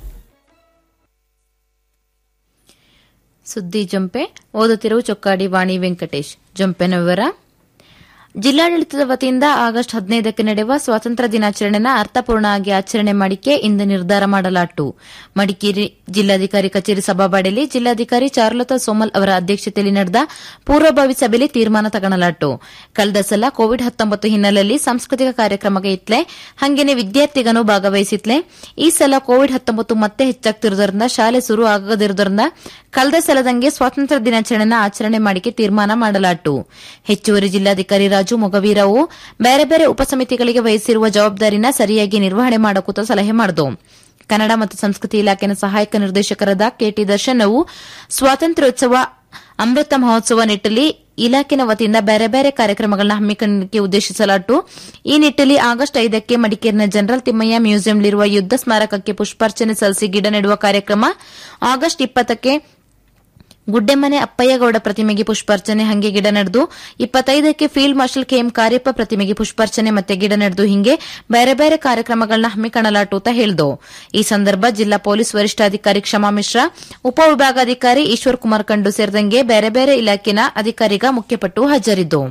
ಸುದ್ದಿ ಜಂಪೆ ಓದುತ್ತಿರುವ ಚೊಕ್ಕಾಡಿ ವಾಣಿ ವೆಂಕಟೇಶ್ ಜಂಪೆನ ವಿವರ ಜಿಲ್ಲಾಡಳಿತದ ವತಿಯಿಂದ ಆಗಸ್ಟ್ ಹದಿನೈದಕ್ಕೆ ನಡೆಯುವ ಸ್ವಾತಂತ್ರ್ಯ ದಿನಾಚರಣೆನ ಅರ್ಥಪೂರ್ಣ ಆಗಿ ಆಚರಣೆ ಮಾಡಿಕೆ ಇಂದು ನಿರ್ಧಾರ ಮಾಡಲಾಟು ಮಡಿಕೇರಿ ಜಿಲ್ಲಾಧಿಕಾರಿ ಕಚೇರಿ ಸಭಾಬಾಡಿಯಲ್ಲಿ ಜಿಲ್ಲಾಧಿಕಾರಿ ಚಾರುಲತಾ ಸೋಮಲ್ ಅವರ ಅಧ್ಯಕ್ಷತೆಯಲ್ಲಿ ನಡೆದ ಪೂರ್ವಭಾವಿ ಸಭೆಯಲ್ಲಿ ತೀರ್ಮಾನ ತಗೊಳ್ಳಲಾಟು ಕಳೆದ ಸಲ ಕೋವಿಡ್ ಹತ್ತೊಂಬತ್ತು ಹಿನ್ನೆಲೆಯಲ್ಲಿ ಸಾಂಸ್ಕೃತಿಕ ಕಾರ್ಯಕ್ರಮಕ್ಕೆ ಇತ್ಲೆ ಹಂಗೇನೆ ವಿದ್ಯಾರ್ಥಿಗನು ಭಾಗವಹಿಸಿತ್ಲೆ ಈ ಸಲ ಕೋವಿಡ್ ಹತ್ತೊಂಬತ್ತು ಮತ್ತೆ ಹೆಚ್ಚಾಗ್ತಿರುವುದರಿಂದ ಶಾಲೆ ಶುರು ಆಗದಿರುವುದರಿಂದ ಕಳೆದ ಸಲದಂಗೆ ಸ್ವಾತಂತ್ರ್ಯ ದಿನಾಚರಣೆನ ಆಚರಣೆ ಮಾಡಿಕೆ ತೀರ್ಮಾನ ಮಾಡಲಾಟು ಹೆಚ್ಚುವರಿ ಜಿಲ್ಲಾಧಿಕಾರಿ ರಾಜು ಮೊಗವೀರವು ಬೇರೆ ಬೇರೆ ಉಪಸಮಿತಿಗಳಿಗೆ ವಹಿಸಿರುವ ಜವಾಬ್ದಾರಿನ ಸರಿಯಾಗಿ ನಿರ್ವಹಣೆ ಮಾಡಕೂತ ಸಲಹೆ ಮಾಡಿದು ಕನ್ನಡ ಮತ್ತು ಸಂಸ್ಕೃತಿ ಇಲಾಖೆನ ಸಹಾಯಕ ನಿರ್ದೇಶಕರಾದ ಕೆಟಿ ದರ್ಶನವು ಸ್ವಾತಂತ್ರ್ಯೋತ್ಸವ ಅಮೃತ ಮಹೋತ್ಸವ ನಿಟ್ಟಲ್ಲಿ ಇಲಾಖೆನ ವತಿಯಿಂದ ಬೇರೆ ಬೇರೆ ಕಾರ್ಯಕ್ರಮಗಳನ್ನ ಹಮ್ಮಿಕೊಳ್ಳಕ್ಕೆ ಉದ್ದೇಶಿಸಲಾಟು ಈ ನಿಟ್ಟಲ್ಲಿ ಆಗಸ್ಟ್ ಐದಕ್ಕೆ ಮಡಿಕೇರಿನ ಜನರಲ್ ತಿಮ್ಮಯ್ಯ ಮ್ಯೂಸಿಯಂನಲ್ಲಿರುವ ಯುದ್ಧ ಸ್ಮಾರಕಕ್ಕೆ ಪುಷ್ಪಾರ್ಚನೆ ಸಲ್ಲಿಸಿ ಗಿಡ ನೆಡುವ ಕಾರ್ಯಕ್ರಮ ಆಗಸ್ಟ್ ಇಪ್ಪತ್ತಕ್ಕೆ ಗುಡ್ಡೆಮನೆ ಅಪ್ಪಯ್ಯಗೌಡ ಪ್ರತಿಮೆಗೆ ಪುಷ್ಪಾರ್ಚನೆ ಹಂಗೆ ಗಿಡ ನಡೆದು ಇಪ್ಪತ್ತೈದಕ್ಕೆ ಫೀಲ್ಡ್ ಮಾರ್ಷಲ್ ಕೆಎಂ ಕಾರ್ಯಪ್ಪ ಪ್ರತಿಮೆಗೆ ಪುಷ್ಪಾರ್ಚನೆ ಮತ್ತೆ ಗಿಡ ನಡೆದು ಹಿಂಗೆ ಬೇರೆ ಬೇರೆ ಕಾರ್ಯಕ್ರಮಗಳನ್ನ ಹಮ್ಮಿಕೊಳ್ಳಲಾಟು ಅಂತ ಹೇಳಿದು ಈ ಸಂದರ್ಭ ಜಿಲ್ಲಾ ಪೊಲೀಸ್ ವರಿಷ್ಠಾಧಿಕಾರಿ ಕ್ಷಮಾ ಮಿಶ್ರಾ ಉಪವಿಭಾಗಾಧಿಕಾರಿ ಈಶ್ವರ್ ಕುಮಾರ್ ಕಂಡು ಸೇರಿದಂಗೆ ಬೇರೆ ಬೇರೆ ಇಲಾಖೆನ ಅಧಿಕಾರಿಗ ಮುಖ್ಯಪಟ್ಟು ಹಾಜರಿದ್ದು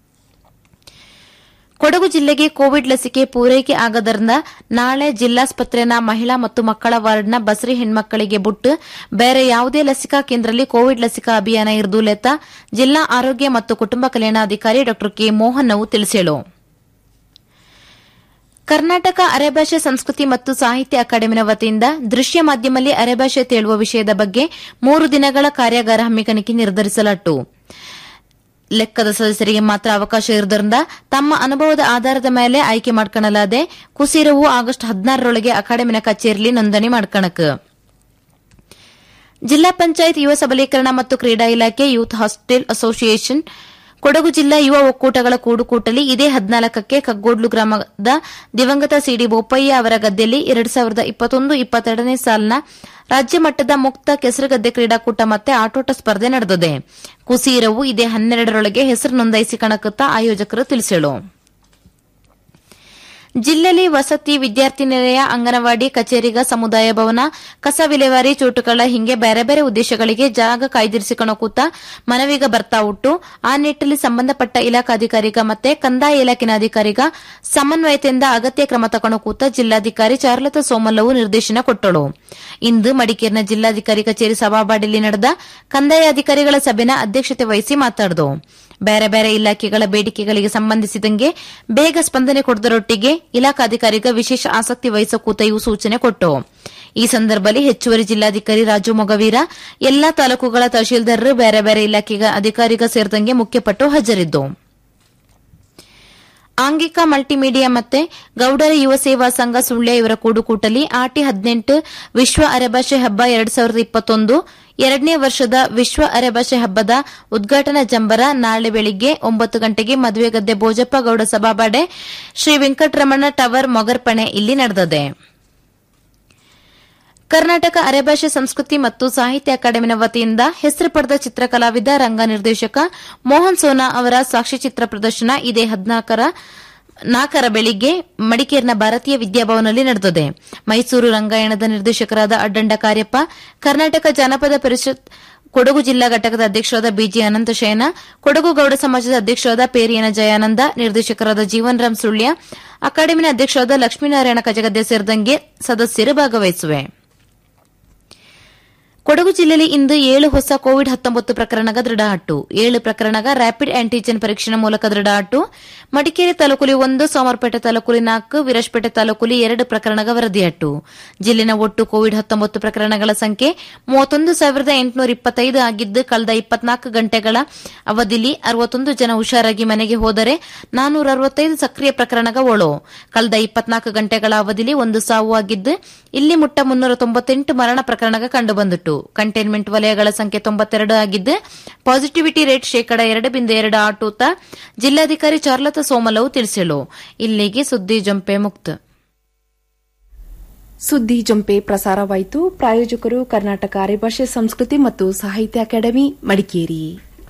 ಕೊಡಗು ಜಿಲ್ಲೆಗೆ ಕೋವಿಡ್ ಲಸಿಕೆ ಪೂರೈಕೆ ಆಗದರಿಂದ ನಾಳೆ ಜಿಲ್ಲಾಸ್ಪತ್ರೆನ ಮಹಿಳಾ ಮತ್ತು ಮಕ್ಕಳ ವಾರ್ಡ್ನ ಬಸರಿ ಹೆಣ್ಮಕ್ಕಳಿಗೆ ಬಿಟ್ಟು ಬೇರೆ ಯಾವುದೇ ಲಸಿಕಾ ಕೇಂದ್ರದಲ್ಲಿ ಕೋವಿಡ್ ಲಸಿಕಾ ಅಭಿಯಾನ ಇರುವುದಿಲ್ಲ ಜಿಲ್ಲಾ ಆರೋಗ್ಯ ಮತ್ತು ಕುಟುಂಬ ಕಲ್ಯಾಣಾಧಿಕಾರಿ ಡಾ ಕೆ ಮೋಹನ್ ಅವು ತಿಳಿಸೇಳು ಕರ್ನಾಟಕ ಅರೆಭಾಷೆ ಸಂಸ್ಕೃತಿ ಮತ್ತು ಸಾಹಿತ್ಯ ಅಕಾಡೆಮಿನ ವತಿಯಿಂದ ದೃಶ್ಯ ಮಾಧ್ಯಮದಲ್ಲಿ ಅರೆಭಾಷೆ ತೇಳುವ ವಿಷಯದ ಬಗ್ಗೆ ಮೂರು ದಿನಗಳ ಕಾರ್ಯಾಗಾರ ಹಮ್ಮಿಕಣಿಕೆ ನಿರ್ಧರಿಸಲಾಯಿತು ಲೆಕ್ಕದ ಸದಸ್ಯರಿಗೆ ಮಾತ್ರ ಅವಕಾಶ ಇರುವುದರಿಂದ ತಮ್ಮ ಅನುಭವದ ಆಧಾರದ ಮೇಲೆ ಆಯ್ಕೆ ಮಾಡ್ಕೊಳ್ಳಲಾದೆ ಕುಸೀರವು ಆಗಸ್ಟ್ ಹದಿನಾರರೊಳಗೆ ಅಕಾಡೆಮಿನ ಕಚೇರಿಯಲ್ಲಿ ನೋಂದಣಿ ಮಾಡ್ಕಣಕ್ ಜಿಲ್ಲಾ ಪಂಚಾಯತ್ ಯುವ ಸಬಲೀಕರಣ ಮತ್ತು ಕ್ರೀಡಾ ಇಲಾಖೆ ಯೂತ್ ಹಾಸ್ಟೆಲ್ ಅಸೋಸಿಯೇಷನ್ ಕೊಡಗು ಜಿಲ್ಲಾ ಯುವ ಒಕ್ಕೂಟಗಳ ಕೂಡುಕೂಟಲಿ ಇದೇ ಹದಿನಾಲ್ಕಕ್ಕೆ ಕಗ್ಗೋಡ್ಲು ಗ್ರಾಮದ ದಿವಂಗತ ಸಿಡಿ ಬೋಪಯ್ಯ ಅವರ ಗದ್ದೆಯಲ್ಲಿ ಎರಡು ಸಾವಿರದ ಇಪ್ಪತ್ತೊಂದು ಇಪ್ಪತ್ತೆರಡನೇ ಸಾಲಿನ ರಾಜ್ಯ ಮಟ್ಟದ ಮುಕ್ತ ಕೆಸರುಗದ್ದೆ ಕ್ರೀಡಾಕೂಟ ಮತ್ತೆ ಆಟೋಟ ಸ್ಪರ್ಧೆ ನಡೆದಿದೆ ಕುಸೀರವು ಇದೇ ಹನ್ನೆರಡರೊಳಗೆ ಹೆಸರು ನೋಂದಾಯಿಸಿಕಣಕುತ್ತಾ ಆಯೋಜಕರು ತಿಳಿಸಲು ಜಿಲ್ಲೆಯಲ್ಲಿ ವಸತಿ ವಿದ್ಯಾರ್ಥಿ ನಿಲಯ ಅಂಗನವಾಡಿ ಕಚೇರಿಗ ಸಮುದಾಯ ಭವನ ಕಸ ವಿಲೇವಾರಿ ಚೋಟುಗಳ ಹಿಂಗೆ ಬೇರೆ ಬೇರೆ ಉದ್ದೇಶಗಳಿಗೆ ಜಾಗ ಕಾಯ್ದಿರಿಸಿಕೊಳ್ಳಕೂತ ಮನವಿಗ ಬರ್ತಾ ಉಟ್ಟು ಆ ನಿಟ್ಟಲ್ಲಿ ಸಂಬಂಧಪಟ್ಟ ಇಲಾಖಾಧಿಕಾರಿಗ ಮತ್ತೆ ಕಂದಾಯ ಇಲಾಖೆನ ಅಧಿಕಾರಿಗ ಸಮನ್ವಯತೆಯಿಂದ ಅಗತ್ಯ ಕ್ರಮ ತಗೊಳಕೂತ ಜಿಲ್ಲಾಧಿಕಾರಿ ಚಾರುಲತಾ ಸೋಮಲ್ಲವು ನಿರ್ದೇಶನ ಕೊಟ್ಟಳು ಇಂದು ಮಡಿಕೇರಿನ ಜಿಲ್ಲಾಧಿಕಾರಿ ಕಚೇರಿ ಸಭಾಬಾಡಿಯಲ್ಲಿ ನಡೆದ ಕಂದಾಯ ಅಧಿಕಾರಿಗಳ ಸಭೆನ ಅಧ್ಯಕ್ಷತೆ ವಹಿಸಿ ಮಾತಾಡಿದು ಬೇರೆ ಬೇರೆ ಇಲಾಖೆಗಳ ಬೇಡಿಕೆಗಳಿಗೆ ಸಂಬಂಧಿಸಿದಂಗೆ ಬೇಗ ಸ್ಪಂದನೆ ಕೊಡದರೊಟ್ಟಿಗೆ ಇಲಾಖಾಧಿಕಾರಿಗ ವಿಶೇಷ ಆಸಕ್ತಿ ವಹಿಸಕೂತ ಇವು ಸೂಚನೆ ಕೊಟ್ಟು ಈ ಸಂದರ್ಭದಲ್ಲಿ ಹೆಚ್ಚುವರಿ ಜಿಲ್ಲಾಧಿಕಾರಿ ರಾಜು ಮೊಗವೀರ ಎಲ್ಲಾ ತಾಲೂಕುಗಳ ತಹಶೀಲ್ದಾರರು ಬೇರೆ ಬೇರೆ ಇಲಾಖೆಗ ಅಧಿಕಾರಿಗ ಸೇರಿದಂಗೆ ಮುಖ್ಯಪಟ್ಟು ಹಾಜರಿದ್ದು ಆಂಗಿಕ ಮಲ್ಟಿಮೀಡಿಯಾ ಮತ್ತೆ ಗೌಡರ ಯುವ ಸೇವಾ ಸಂಘ ಸುಳ್ಯ ಇವರ ಕೂಡುಕೂಟಲಿ ಆಟಿ ಹದಿನೆಂಟು ವಿಶ್ವ ಅರೆಭಾಷೆ ಹಬ್ಬ ಎರಡ್ ಸಾವಿರದ ಇಪ್ಪತ್ತೊಂದು ಎರಡನೇ ವರ್ಷದ ವಿಶ್ವ ಅರೆಭಾಷೆ ಹಬ್ಬದ ಉದ್ಘಾಟನಾ ಜಂಬರ ನಾಳೆ ಬೆಳಿಗ್ಗೆ ಒಂಬತ್ತು ಗಂಟೆಗೆ ಮದುವೆಗದ್ದೆ ಬೋಜಪ್ಪ ಗೌಡ ಸಭಾಬಾಡೆ ಶ್ರೀ ವೆಂಕಟರಮಣ ಟವರ್ ಮೊಗರ್ಪಣೆ ಇಲ್ಲಿ ನಡೆದಿದೆ ಕರ್ನಾಟಕ ಅರೆಭಾಷೆ ಸಂಸ್ಕೃತಿ ಮತ್ತು ಸಾಹಿತ್ಯ ಅಕಾಡೆಮಿನ ವತಿಯಿಂದ ಹೆಸರು ಪಡೆದ ಚಿತ್ರಕಲಾವಿದ ರಂಗ ನಿರ್ದೇಶಕ ಮೋಹನ್ ಸೋನಾ ಅವರ ಸಾಕ್ಷ್ಯಚಿತ್ರ ಪ್ರದರ್ಶನ ಇದೇ ಹದಿನಾಲ್ಕರ ನಾಲ್ಕರ ಬೆಳಿಗ್ಗೆ ಮಡಿಕೇರಿನ ಭಾರತೀಯ ವಿದ್ಯಾಭವನದಲ್ಲಿ ನಡೆದಿದೆ ಮೈಸೂರು ರಂಗಾಯಣದ ನಿರ್ದೇಶಕರಾದ ಅಡ್ಡಂಡ ಕಾರ್ಯಪ್ಪ ಕರ್ನಾಟಕ ಜಾನಪದ ಪರಿಷತ್ ಕೊಡಗು ಜಿಲ್ಲಾ ಘಟಕದ ಅಧ್ಯಕ್ಷರಾದ ಬಿಜಿ ಅನಂತಶಯನ ಕೊಡಗು ಗೌಡ ಸಮಾಜದ ಅಧ್ಯಕ್ಷರಾದ ಪೇರಿಯನ ಜಯಾನಂದ ನಿರ್ದೇಶಕರಾದ ಜೀವನ್ ರಾಮ್ ಸುಳ್ಯ ಅಕಾಡೆಮಿನ ಅಧ್ಯಕ್ಷರಾದ ಲಕ್ಷ್ಮೀನಾರಾಯಣ ಕಜಗದ್ದೆ ಸೇರಿದಂಗೆ ಸದಸ್ಯರು ಭಾಗವಹಿಸುವೆ ಕೊಡಗು ಜಿಲ್ಲೆಯಲ್ಲಿ ಇಂದು ಏಳು ಹೊಸ ಕೋವಿಡ್ ಹತ್ತೊಂಬತ್ತು ಪ್ರಕರಣಗ ದೃಢಹಟ್ಟು ಏಳು ಪ್ರಕರಣಗ ರ್ಯಾಪಿಡ್ ಆಂಟಿಜೆನ್ ಪರೀಕ್ಷೆ ಮೂಲಕ ದೃಢಹಟ್ಟು ಮಡಿಕೇರಿ ತಾಲೂಕುಲಿ ಒಂದು ಸೋಮವಾರಪೇಟೆ ತಾಲೂಕುಲಿ ನಾಲ್ಕು ವಿರಾಜಪೇಟೆ ತಾಲೂಕುಲಿ ಎರಡು ಪ್ರಕರಣಗ ವರದಿಹಟ್ಟು ಜಿಲ್ಲೆನ ಒಟ್ಟು ಕೋವಿಡ್ ಹತ್ತೊಂಬತ್ತು ಪ್ರಕರಣಗಳ ಸಂಖ್ಯೆ ಮೂವತ್ತೊಂದು ಸಾವಿರದ ಎಂಟುನೂರ ಇಪ್ಪತ್ತೈದು ಆಗಿದ್ದು ಕಳೆದ ಇಪ್ಪತ್ನಾಲ್ಕು ಗಂಟೆಗಳ ಅವಧಿಲಿ ಅರವತ್ತೊಂದು ಜನ ಹುಷಾರಾಗಿ ಮನೆಗೆ ಹೋದರೆ ನಾನೂರ ಅರವತ್ತೈದು ಸಕ್ರಿಯ ಪ್ರಕರಣಗ ಒಳು ಕಳೆದ ಇಪ್ಪತ್ನಾಲ್ಕು ಗಂಟೆಗಳ ಅವಧಿಲಿ ಒಂದು ಸಾವು ಆಗಿದ್ದು ಇಲ್ಲಿ ಮುಟ್ಟ ಮುನ್ನೂರ ತೊಂಬತ್ತೆಂಟು ಮರಣ ಪ್ರಕರಣಗ ಕಂಡುಬಂದಿತು ಕಂಟೈನ್ಮೆಂಟ್ ವಲಯಗಳ ಸಂಖ್ಯೆ ತೊಂಬತ್ತೆರಡು ಆಗಿದ್ದು ಪಾಸಿಟಿವಿಟಿ ರೇಟ್ ಶೇಕಡ ಎರಡು ಬಿಂದು ಎರಡು ಆಟೂತ ಜಿಲ್ಲಾಧಿಕಾರಿ ಚಾರ್ಲತಾ ಸೋಮಲವು ತಿಳಿಸಲು ಇಲ್ಲಿಗೆ ಸುದ್ದಿ ಜಂಪೆ ಮುಕ್ತ ಸುದ್ದಿ ಜಂಪೆ ಪ್ರಸಾರವಾಯಿತು ಪ್ರಾಯೋಜಕರು ಕರ್ನಾಟಕ ಅರೆಭಾಷೆ ಸಂಸ್ಕೃತಿ ಮತ್ತು ಸಾಹಿತ್ಯ academy Madikeri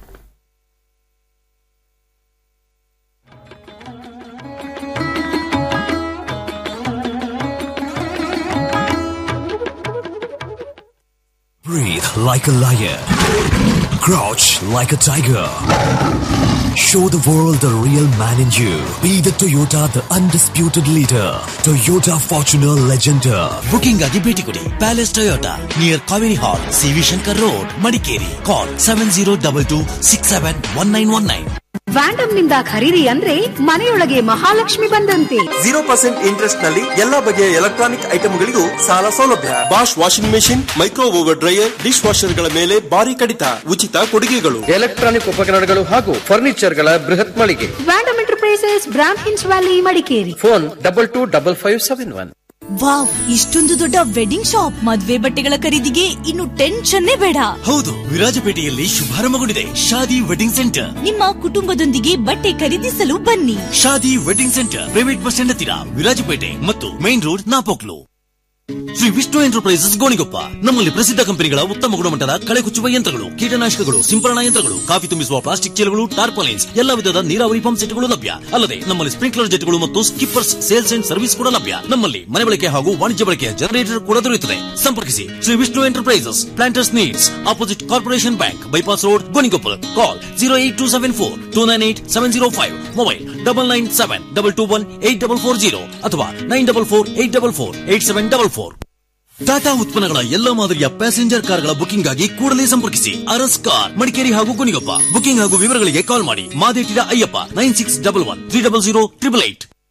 Breathe like a lion. Crouch like a tiger. Show the world the real man in you. Be the Toyota, the undisputed leader. Toyota Fortuner Legender. Booking ಆಗಿ ಭೇಟಿ ಕೊಡಿ palace Toyota near Kaveri hall C V Shankar road Madikeri call seven zero double two six seven one nine one nine ವ್ಯಾಂಡಮ್ ನಿಂದ ಖರೀದಿ ಅಂದ್ರೆ ಮನೆಯೊಳಗೆ ಮಹಾಲಕ್ಷ್ಮಿ ಬಂದಂತೆ zero percent interest ನಲ್ಲಿ ಎಲ್ಲಾ ಬಗೆಯ ಎಲೆಕ್ಟ್ರಾನಿಕ್ ಐಟಮ್ಗಳಿಗೂ ಸಾಲ ಸೌಲಭ್ಯ Bosch washing machine micro oven dryer dish ವಾಷರ್ಗಳ ಮೇಲೆ ಭಾರಿ ಕಡಿತ ಉಚಿತ ಕೊಡುಗೆಗಳು ಎಲೆಕ್ಟ್ರಾನಿಕ್ ಉಪಕರಣಗಳು ಹಾಗೂ ಫರ್ನಿಚರ್ಗಳ ಬೃಹತ್ ಮಳಿಗೆ ವ್ಯಾಂಡಮ್ ಎಂಟರ್ಪ್ರೈಸಸ್ ಬ್ರಾಂಡ್ ಹಿನ್ಸ್ valley Madikeri phone double two double five seven one wow ಇಷ್ಟೊಂದು ದೊಡ್ಡ ವೆಡ್ಡಿಂಗ್ ಶಾಪ್ ಮದ್ವೆ ಬಟ್ಟೆಗಳ ಖರೀದಿಗೆ ಇನ್ನು ಟೆನ್ಷನ್ನೇ ಬೇಡ ಹೌದು ವಿರಾಜಪೇಟೆಯಲ್ಲಿ ಶುಭಾರಂಭಗೊಂಡಿದೆ ಶಾದಿ ವೆಡ್ಡಿಂಗ್ ಸೆಂಟರ್ ನಿಮ್ಮ ಕುಟುಂಬದೊಂದಿಗೆ ಬಟ್ಟೆ ಖರೀದಿಸಲು ಬನ್ನಿ Shaadi wedding centre private bus stand ಹತ್ತಿರ ವಿರಾಜಪೇಟೆ ಮತ್ತು main road Napoklu Shri Vishnu enterprises Gonigoppa ನಮ್ಮಲ್ಲಿ ಪ್ರಸಿದ್ಧ ಕಂಪನಿಗಳ ಉತ್ತಮ ಗುಣಮಟ್ಟದ ಕಳೆ ಕುಚ್ಚುವ ಯಂತ್ರಗಳು ಕೀಟನಾಶಕಗಳು ಸಿಂಪರಣಾ ಯಂತ್ರಗಳು ಕಾಫಿ ತುಂಬಿಸುವ ಪ್ಲಾಸ್ಟಿಕ್ ಚೀಲಗಳು ಟಾರ್ಪಾಲಿನ್ಸ್ ಎಲ್ಲ ವಿಧದ ನೀರಾವರಿ ಪಂಪ್ ಸೆಟ್ಗಳು ಲಭ್ಯ ಅಲ್ಲದೆ ನಮ್ಮಲ್ಲಿ ಸ್ಪ್ರಿಂಕ್ಲರ್ ಜೆಟ್ಗಳು ಮತ್ತು ಸ್ಕಿಪ್ಪರ್ಸ್ ಸೇಲ್ಸ್ ಅಂಡ್ ಸರ್ವಿಸ್ ಕೂಡ ಲಭ್ಯ ನಮ್ಮಲ್ಲಿ ಮನೆ ಬಳಕೆ ಹಾಗೂ ವಾಣಿಜ್ಯ ಬಳಕೆಯ ಜನರೇಟರ್ ಕೂಡ ದೊರೆಯುತ್ತದೆ ಸಂಪರ್ಕಿಸಿ Shri Vishnu enterprises planters needs opposite corporation bank bypass road Gonikoppal call zero eight two seven four two nine eight seven zero five mobile double nine seven double two one eight double four zero ಅಥವಾ nine double four eight double four eight seven double four Tata ಉತ್ಪನ್ನಗಳ ಎಲ್ಲ ಮಾದರಿಯ passenger ಕಾರ್ಗಳ booking ಆಗಿ ಕೂಡಲೇ ಸಂಪರ್ಕಿಸಿ Aras car Madikeri ಹಾಗೂ ಗುಣಿಗೊಪ್ಪ booking ಹಾಗೂ ವಿವರಗಳಿಗೆ ಕಾಲ್ ಮಾಡಿ ಮಾದೇಟಿದ Ayyappa nine six double one three double zero triple eight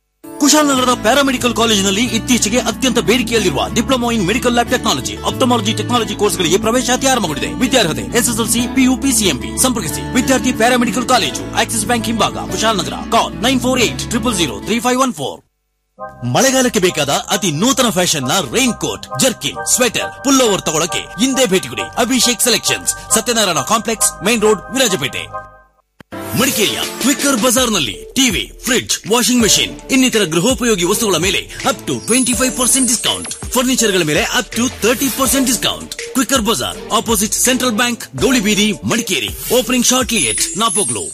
ಕುಶಾಲನಗರದ ಪ್ಯಾರಾಮೆಡಿಕಲ್ ಕಾಲೇಜಿನಲ್ಲಿ ಇತ್ತೀಚೆಗೆ ಅತ್ಯಂತ ಬೇಡಿಕೆಯಲ್ಲಿರುವ diploma in medical lab technology ophthalmology technology ಕೋರ್ಸ್ಗಳಿಗೆ ಪ್ರವೇಶಾತಿ ಆರಂಭಗೊಂಡಿದೆ ವಿದ್ಯಾರ್ಹತೆ ಎಸ್ಎಸ್ಎಲ್ಸಿ ಪಿಯು ಪಿಸಿಎಂಬಿ ಸಂಪರ್ಕಿಸಿ ವಿದ್ಯಾರ್ಥಿ ಪ್ಯಾರಾಮೆಡಿಕಲ್ ಕಾಲೇಜು ಆಕ್ಸಿಸ್ ಬ್ಯಾಂಕ್ ಹಿಂಭಾಗ Kushalnagar call nine four eight triple zero three five one four ಮಳೆಗಾಲಕ್ಕೆ ಬೇಕಾದ ಅತಿ ನೂತನ ಫ್ಯಾಷನ್ ನ raincoat jerkin sweater pullover ತಗೊಳಕ್ಕೆ ಹಿಂದೆ ಭೇಟಿ ಕೊಡಿ Abhishek selections Satyanarayana complex main road Virajpet ಮಡಿಕೇರಿಯ ಕ್ವಿಕ್ಕರ್ ಬಜಾರ್ನಲ್ಲಿ ಟಿವಿ ಫ್ರಿಡ್ಜ್ ವಾಷಿಂಗ್ ಮೆಷಿನ್ ಇನ್ನಿತರ ಗೃಹೋಪಯೋಗಿ ವಸ್ತುಗಳ ಮೇಲೆ up to twenty five percent discount ಫರ್ನಿಚರ್ಗಳ ಮೇಲೆ up to thirty percent discount quicker bazaar opposite central bank Gowlibeedi Madikeri opening shortly at Napoklu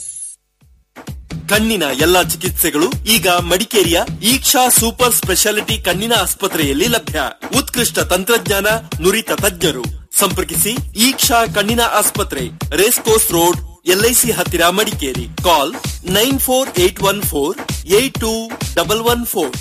ಕಣ್ಣಿನ ಎಲ್ಲಾ ಚಿಕಿತ್ಸೆಗಳು ಈಗ ಮಡಿಕೇರಿಯ ಈಕ್ಷಾ ಸೂಪರ್ ಸ್ಪೆಷಾಲಿಟಿ ಕಣ್ಣಿನ ಆಸ್ಪತ್ರೆಯಲ್ಲಿ ಲಭ್ಯ ಉತ್ಕೃಷ್ಟ ತಂತ್ರಜ್ಞಾನ ನುರಿತ ತಜ್ಞರು ಸಂಪರ್ಕಿಸಿ ಈಕ್ಷಾ ಕಣ್ಣಿನ ಆಸ್ಪತ್ರೆ ರೇಸ್ ಕೋರ್ಸ್ ರೋಡ್ ಎಲ್ಐಸಿ ಹತ್ತಿರ Madikeri call nine four eight one four eight two double one four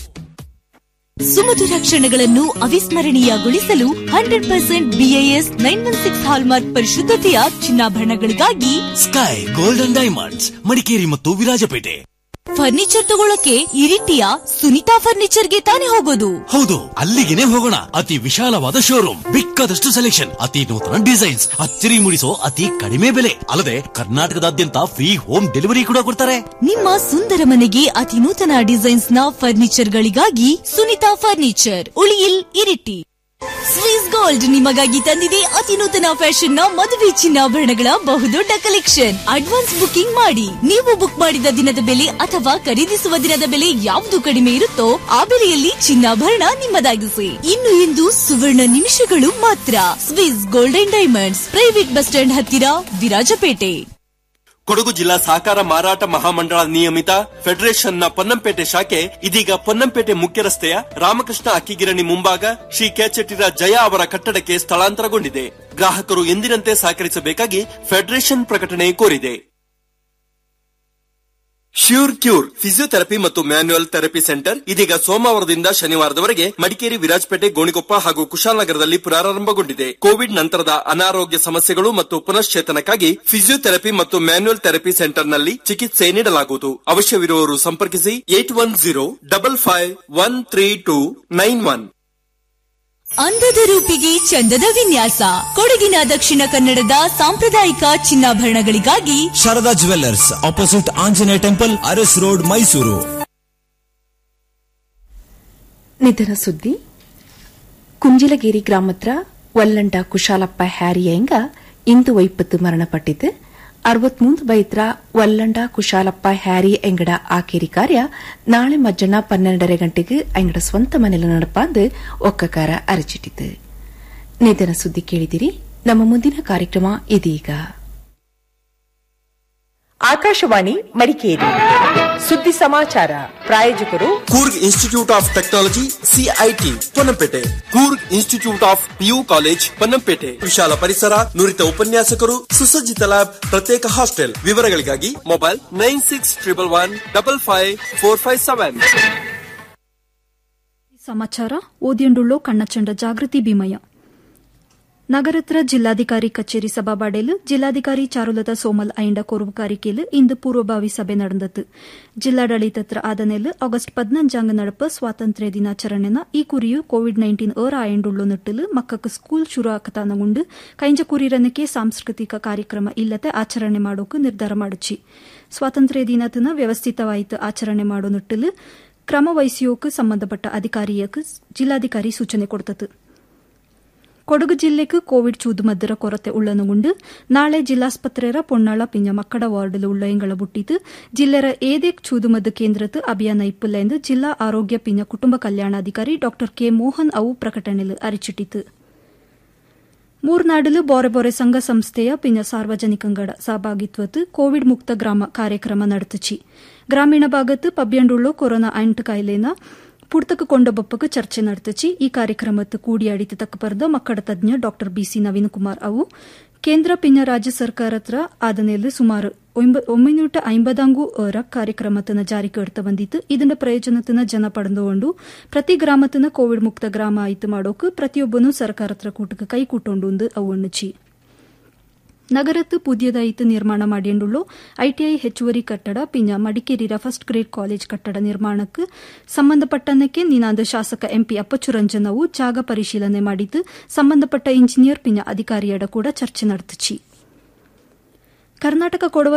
ಸುಮಧುರ ಕ್ಷಣಗಳನ್ನು ಅವಿಸ್ಮರಣೀಯಗೊಳಿಸಲು hundred percent BIS nine one six hallmark ಪರಿಶುದ್ಧತೆಯ ಚಿನ್ನಾಭರಣಗಳಿಗಾಗಿ ಸ್ಕೈ ಗೋಲ್ಡನ್ ಡೈಮಂಡ್ಸ್ ಮಡಿಕೇರಿ ಮತ್ತು ವಿರಾಜಪೇಟೆ ಫರ್ನಿಚರ್ ತಗೊಳ್ಳಕ್ಕೆ ಇರಿಟಿಯ ಸುನಿತಾ ಫರ್ನಿಚರ್ಗೆ ತಾನೇ ಹೋಗೋದು ಹೌದು ಅಲ್ಲಿಗೆನೆ ಹೋಗೋಣ ಅತಿ ವಿಶಾಲವಾದ ಶೋರೂಮ್ ಬಿಕ್ಕದಷ್ಟು ಸೆಲೆಕ್ಷನ್ ಅತಿ ನೂತನ ಡಿಸೈನ್ಸ್ ಅಚ್ಚರಿ ಮೂಡಿಸೋ ಅತಿ ಕಡಿಮೆ ಬೆಲೆ ಅಲ್ಲದೆ ಕರ್ನಾಟಕದಾದ್ಯಂತ ಫ್ರೀ ಹೋಮ್ ಡೆಲಿವರಿ ಕೂಡ ಕೊಡ್ತಾರೆ ನಿಮ್ಮ ಸುಂದರ ಮನೆಗೆ ಅತಿ ನೂತನ ಡಿಸೈನ್ಸ್ ನ ಫರ್ನಿಚರ್ ಗಳಿಗಾಗಿ Sunita furniture Uliyil Iritty Swiss gold ನಿಮಗಾಗಿ ತಂದಿದೆ ಅತಿ ನೂತನ ಫ್ಯಾಷನ್ ನ ಮದುವೆ ಚಿನ್ನಾಭರಣಗಳ ಬಹುದೊಡ್ಡ ಕಲೆಕ್ಷನ್ ಅಡ್ವಾನ್ಸ್ ಬುಕಿಂಗ್ ಮಾಡಿ ನೀವು ಬುಕ್ ಮಾಡಿದ ದಿನದ ಬೆಲೆ ಅಥವಾ ಖರೀದಿಸುವ ದಿನದ ಬೆಲೆ ಯಾವುದು ಕಡಿಮೆ ಇರುತ್ತೋ ಆ ಬೆಲೆಯಲ್ಲಿ ಚಿನ್ನಾಭರಣ ನಿಮ್ಮದಾಗಿಸಿ ಇನ್ನು ಇಂದು ಸುವರ್ಣ ನಿಮಿಷಗಳು ಮಾತ್ರ Swiss gold and diamonds private bus stand ಹತ್ತಿರ ವಿರಾಜಪೇಟೆ ಕೊಡಗು ಜಿಲ್ಲಾ ಸಹಕಾರ ಮಾರಾಟ ಮಹಾಮಂಡಳ ನಿಯಮಿತ ಫೆಡರೇಷನ್ನ ಪೊನ್ನಂಪೇಟೆ ಶಾಖೆ ಇದೀಗ ಪೊನ್ನಂಪೇಟೆ ಮುಖ್ಯ ರಸ್ತೆಯ ರಾಮಕೃಷ್ಣ ಅಕ್ಕಿಗಿರಣಿ ಮುಂಭಾಗ ಶ್ರೀ ಕೆಚೆಟ್ಟಿರ ಜಯ ಅವರ ಕಟ್ಟಡಕ್ಕೆ ಸ್ಥಳಾಂತರಗೊಂಡಿದೆ ಗ್ರಾಹಕರು ಎಂದಿನಂತೆ ಸಹಕರಿಸಬೇಕಾಗಿ ಫೆಡರೇಷನ್ ಪ್ರಕಟಣೆ ಕೋರಿದೆ ಶ್ಯೂರ್ ಕ್ಯೂರ್ ಫಿಸಿಯೋಥೆರಪಿ ಮತ್ತು ಮ್ಯಾನ್ಯುಯಲ್ ಥೆರಪಿ ಸೆಂಟರ್ ಇದೀಗ ಸೋಮವಾರದಿಂದ ಶನಿವಾರದವರೆಗೆ ಮಡಿಕೇರಿ ವಿರಾಜಪೇಟೆ ಗೋಣಿಕೊಪ್ಪ ಹಾಗೂ ಕುಶಾಲನಗರದಲ್ಲಿ ಪ್ರಾರಂಭಗೊಂಡಿದೆ ಕೋವಿಡ್ ನಂತರದ ಅನಾರೋಗ್ಯ ಸಮಸ್ಯೆಗಳು ಮತ್ತು ಪುನಶ್ಚೇತನಕ್ಕಾಗಿ ಫಿಸಿಯೋಥೆರಪಿ ಮತ್ತು ಮ್ಯಾನ್ಯುಯಲ್ ಥೆರಪಿ ಸೆಂಟರ್ನಲ್ಲಿ ಚಿಕಿತ್ಸೆ ನೀಡಲಾಗುವುದು ಅವಶ್ಯವಿರುವವರು ಸಂಪರ್ಕಿಸಿ eight one zero double five one three two nine one ಅಂದದ ರೂಪಿಗೆ ಚಂದದ ವಿನ್ಯಾಸ ಕೊಡಗಿನ ದಕ್ಷಿಣ ಕನ್ನಡದ ಸಾಂಪ್ರದಾಯಿಕ ಚಿನ್ನಾಭರಣಗಳಿಗಾಗಿ Sharada jewellers opposite Anjaneya temple Aras road Mysuru ನಿಧನ ಸುದ್ದಿ ಕುಂಜಿಲಗೇರಿ ಗ್ರಾಮತ್ರ ವಲ್ಲಂಡ ಕುಶಾಲಪ್ಪ ಹ್ಯಾರಿಯಂಗ ಇಂದು ವೈಪತ್ತು ಮರಣಪಟ್ಟಿದ್ದು ಅರವತ್ಮೂರು ಬೈತ್ರ ವಲ್ಲಂಡ ಕುಶಾಲಪ್ಪ ಹ್ಯಾರಿ ಎಂಗಡ ಆಕೇರಿ ಕಾರ್ಯ ನಾಳೆ ಮಧ್ಯಾಹ್ನ ಪನ್ನೆರಡರೆ ಗಂಟೆಗೆ ಎಂಗಡ ಸ್ವಂತ ಮನೆಯಲ್ಲಿ ನಡಪಾಂದು ಒಕ್ಕಕಾರ ಅರಚಿಟ್ಟಿತು ನಿಧನ ಸುದ್ದಿ ಕೇಳಿದಿರಿ ನಮ್ಮ ಮುಂದಿನ ಕಾರ್ಯಕ್ರಮ ಇದೀಗ ಆಕಾಶವಾಣಿ ಮಡಿಕೇರಿ ಸುದ್ದಿ ಸಮಾಚಾರ ಪ್ರಾಯೋಜಕರು Coorg institute of technology CIT Ponnampet Coorg institute of PU college Ponnampet ವಿಶಾಲ ಪರಿಸರ ನುರಿತ ಉಪನ್ಯಾಸಕರು ಸುಸಜ್ಜಿತ ಲ್ಯಾಬ್ ಪ್ರತ್ಯೇಕ ಹಾಸ್ಟೆಲ್ ವಿವರಗಳಿಗಾಗಿ mobile nine six triple one double five four five seven ಸಮಾಚಾರ ಓದಿಯಂಡುಳ್ಳೋ ಕಣ್ಣಚಂಡ ಜಾಗೃತಿ ಭೀಮಯ್ಯ ನಗರತ್ರ ಜಿಲ್ಲಾಧಿಕಾರಿ ಕಚೇರಿ ಸಭಾಬಾಡೆಲು ಜಿಲ್ಲಾಧಿಕಾರಿ ಚಾರುಲತಾ ಸೋಮಲ್ ಐಂಡ ಕೊರುವುಕಾರಿಕೆಲು ಇಂದು ಪೂರ್ವಭಾವಿ ಸಭೆ ನಡೆದತು ಜಿಲ್ಲಾಡಳಿತತ್ರ ಆದನೆಲು ಆಗಸ್ಟ್ ಪದ್ನಂಜಾಂಗ ನಡಪ ಸ್ವಾತಂತ್ರ್ಯ ದಿನಾಚರಣೆನ ಈ ಕುರಿಯು ಕೋವಿಡ್ ನೈನ್ಟೀನ್ ಏರ ಆಯಂಡುಳ್ಳು ನಿಟ್ಟಲು ಮಕ್ಕಕ್ಕೆ ಸ್ಕೂಲ್ ಶುರು ಆಕತಾನಗುಂಡು ಕೈಂಜ ಕುರಿರನಕ್ಕೆ ಸಾಂಸ್ಕೃತಿಕ ಕಾರ್ಯಕ್ರಮ ಇಲ್ಲದೆ ಆಚರಣೆ ಮಾಡೋಕು ನಿರ್ಧಾರ ಮಾಡುಚಿ ಸ್ವಾತಂತ್ರ್ಯ ದಿನತನ ವ್ಯವಸ್ಥಿತವಾಯಿತು ಆಚರಣೆ ಮಾಡೋ ನಿಟ್ಟಲು ಕ್ರಮ ವಹಿಸಿಯೋಕು ಸಂಬಂಧಪಟ್ಟ ಅಧಿಕಾರಿಯಕ್ಕೆ ಜಿಲ್ಲಾಧಿಕಾರಿ ಸೂಚನೆ ಕೊಡ್ತತು ಕೊಡಗು ಜಿಲ್ಲೆಗೆ ಕೋವಿಡ್ ಚೂದುಮದ್ದರ ಕೊರತೆ ಉಳ್ಳನುಗುಂಡು ನಾಳೆ ಜಿಲ್ಲಾಸ್ಪತ್ರೆರ ಪೊನ್ನಾಳ ಪಿಂಜ ಮಕ್ಕಳ ವಾರ್ಡಲು ಉಳ್ಳ ಎಂಗಳ ಬುಟ್ಟಿತು ಜಿಲ್ಲೆರ ಏದೇ ಚೂದುಮದ್ದು ಕೇಂದ್ರತ್ತು ಅಭಿಯಾನ ಇಪ್ಪುಲ್ಲ ಎಂದು ಜಿಲ್ಲಾ ಆರೋಗ್ಯ ಪಿಂಜ ಕುಟುಂಬ ಕಲ್ಯಾಣಾಧಿಕಾರಿ ಡಾ ಕೆ ಮೋಹನ್ ಅವು ಪ್ರಕಟಣೆಲು ಅರಿಚಿಟ್ಟಿತು ಮೂರ್ನಾಡಲು ಬೋರೆ ಬೋರೆ ಸಂಘ ಸಂಸ್ಥೆಯ ಪಿಂಜ ಸಾರ್ವಜನಿಕಂಗಡ ಸಹಭಾಗಿತ್ವತ್ತು ಕೋವಿಡ್ ಮುಕ್ತ ಗ್ರಾಮ ಕಾರ್ಯಕ್ರಮ ನಡೆತುಚಿ ಗ್ರಾಮೀಣ ಭಾಗತ್ತು ಪಬ್ಯಂಡುಳ್ಳೋ ಕೊರೋನಾ ಅಂಟು ಕಾಯಿಲೆನ ಪುಡ್ತಕ ಕೊಂಡೊಬ್ಬಪ್ಪಗ ಚರ್ಚೆ ನಡೆತಚಿ ಈ ಕಾರ್ಯಕ್ರಮತ್ತು ಕೂಡಿಯಾಡಿತ ತಕ್ಕ ಪರದ ಮಕ್ಕಳ ತಜ್ಞ ಡಾ ಬಿಸಿ ನವೀನ್ ಕುಮಾರ್ ಅವು ಕೇಂದ್ರ ಪಿಂಜ ರಾಜ್ಯ ಸರ್ಕಾರತ್ರ ಆದನೆಯಲ್ಲಿ ಸುಮಾರು ಒಂಬೈನೂರ ಐಂಬದಂಗು ಏರ ಕಾರ್ಯಕ್ರಮತನ ಜಾರಿಗೆ ಎಡ್ತ ಬಂದಿತ್ತು ಇದನ್ನ ಪ್ರಯೋಜನತನ ಜನ ಪಡೆದುಕೊಂಡು ಪ್ರತಿ ಗ್ರಾಮತನ ಕೋವಿಡ್ ಮುಕ್ತ ಗ್ರಾಮ ಆಯ್ತು ಮಾಡೋಕು ಪ್ರತಿಯೊಬ್ಬನು ಸರ್ಕಾರತ್ರ ಕೂಟಕ್ಕೆ ಕೈ ಕೂಟೊಂಡು ಅವು ಅಣ್ಣುಚಿ ನಗರത്ത് പുതിയതായിട്ട് ನಿರ್ಮಾಣ ಮಾಡಿണ്ടുള്ളൂ ಐಟಿಐ ಹೆಚ್ಚುವರಿ ಕಟ್ಟಡ ಪಿಂಜ ಮಡಿಕೇರಿರ ಫಸ್ಟ್ ಗ್ರೇಡ್ ಕಾಲೇಜ್ ಕಟ್ಟಡ ನಿರ್ಮಾಣಕ್ಕೆ ಸಂಬಂಧಪಟ್ಟನಕ್ಕೆ ನಿನಾದ ಶಾಸಕ ಎಂಪಿ ಅಪ್ಪಚ್ಚು ರಂಜನವು ಜಾಗ ಪರಿಶೀಲನೆ ಮಾಡಿದ್ದು ಸಂಬಂಧಪಟ್ಟ ಇಂಜಿನಿಯರ್ ಪಿಂಜ ಅಧಿಕಾರಿಯಡ ಕೂಡ ಚರ್ಚೆ ನಡೆದಿಚ್ಚಿ ಕರ್ನಾಟಕ ಕೊಡವ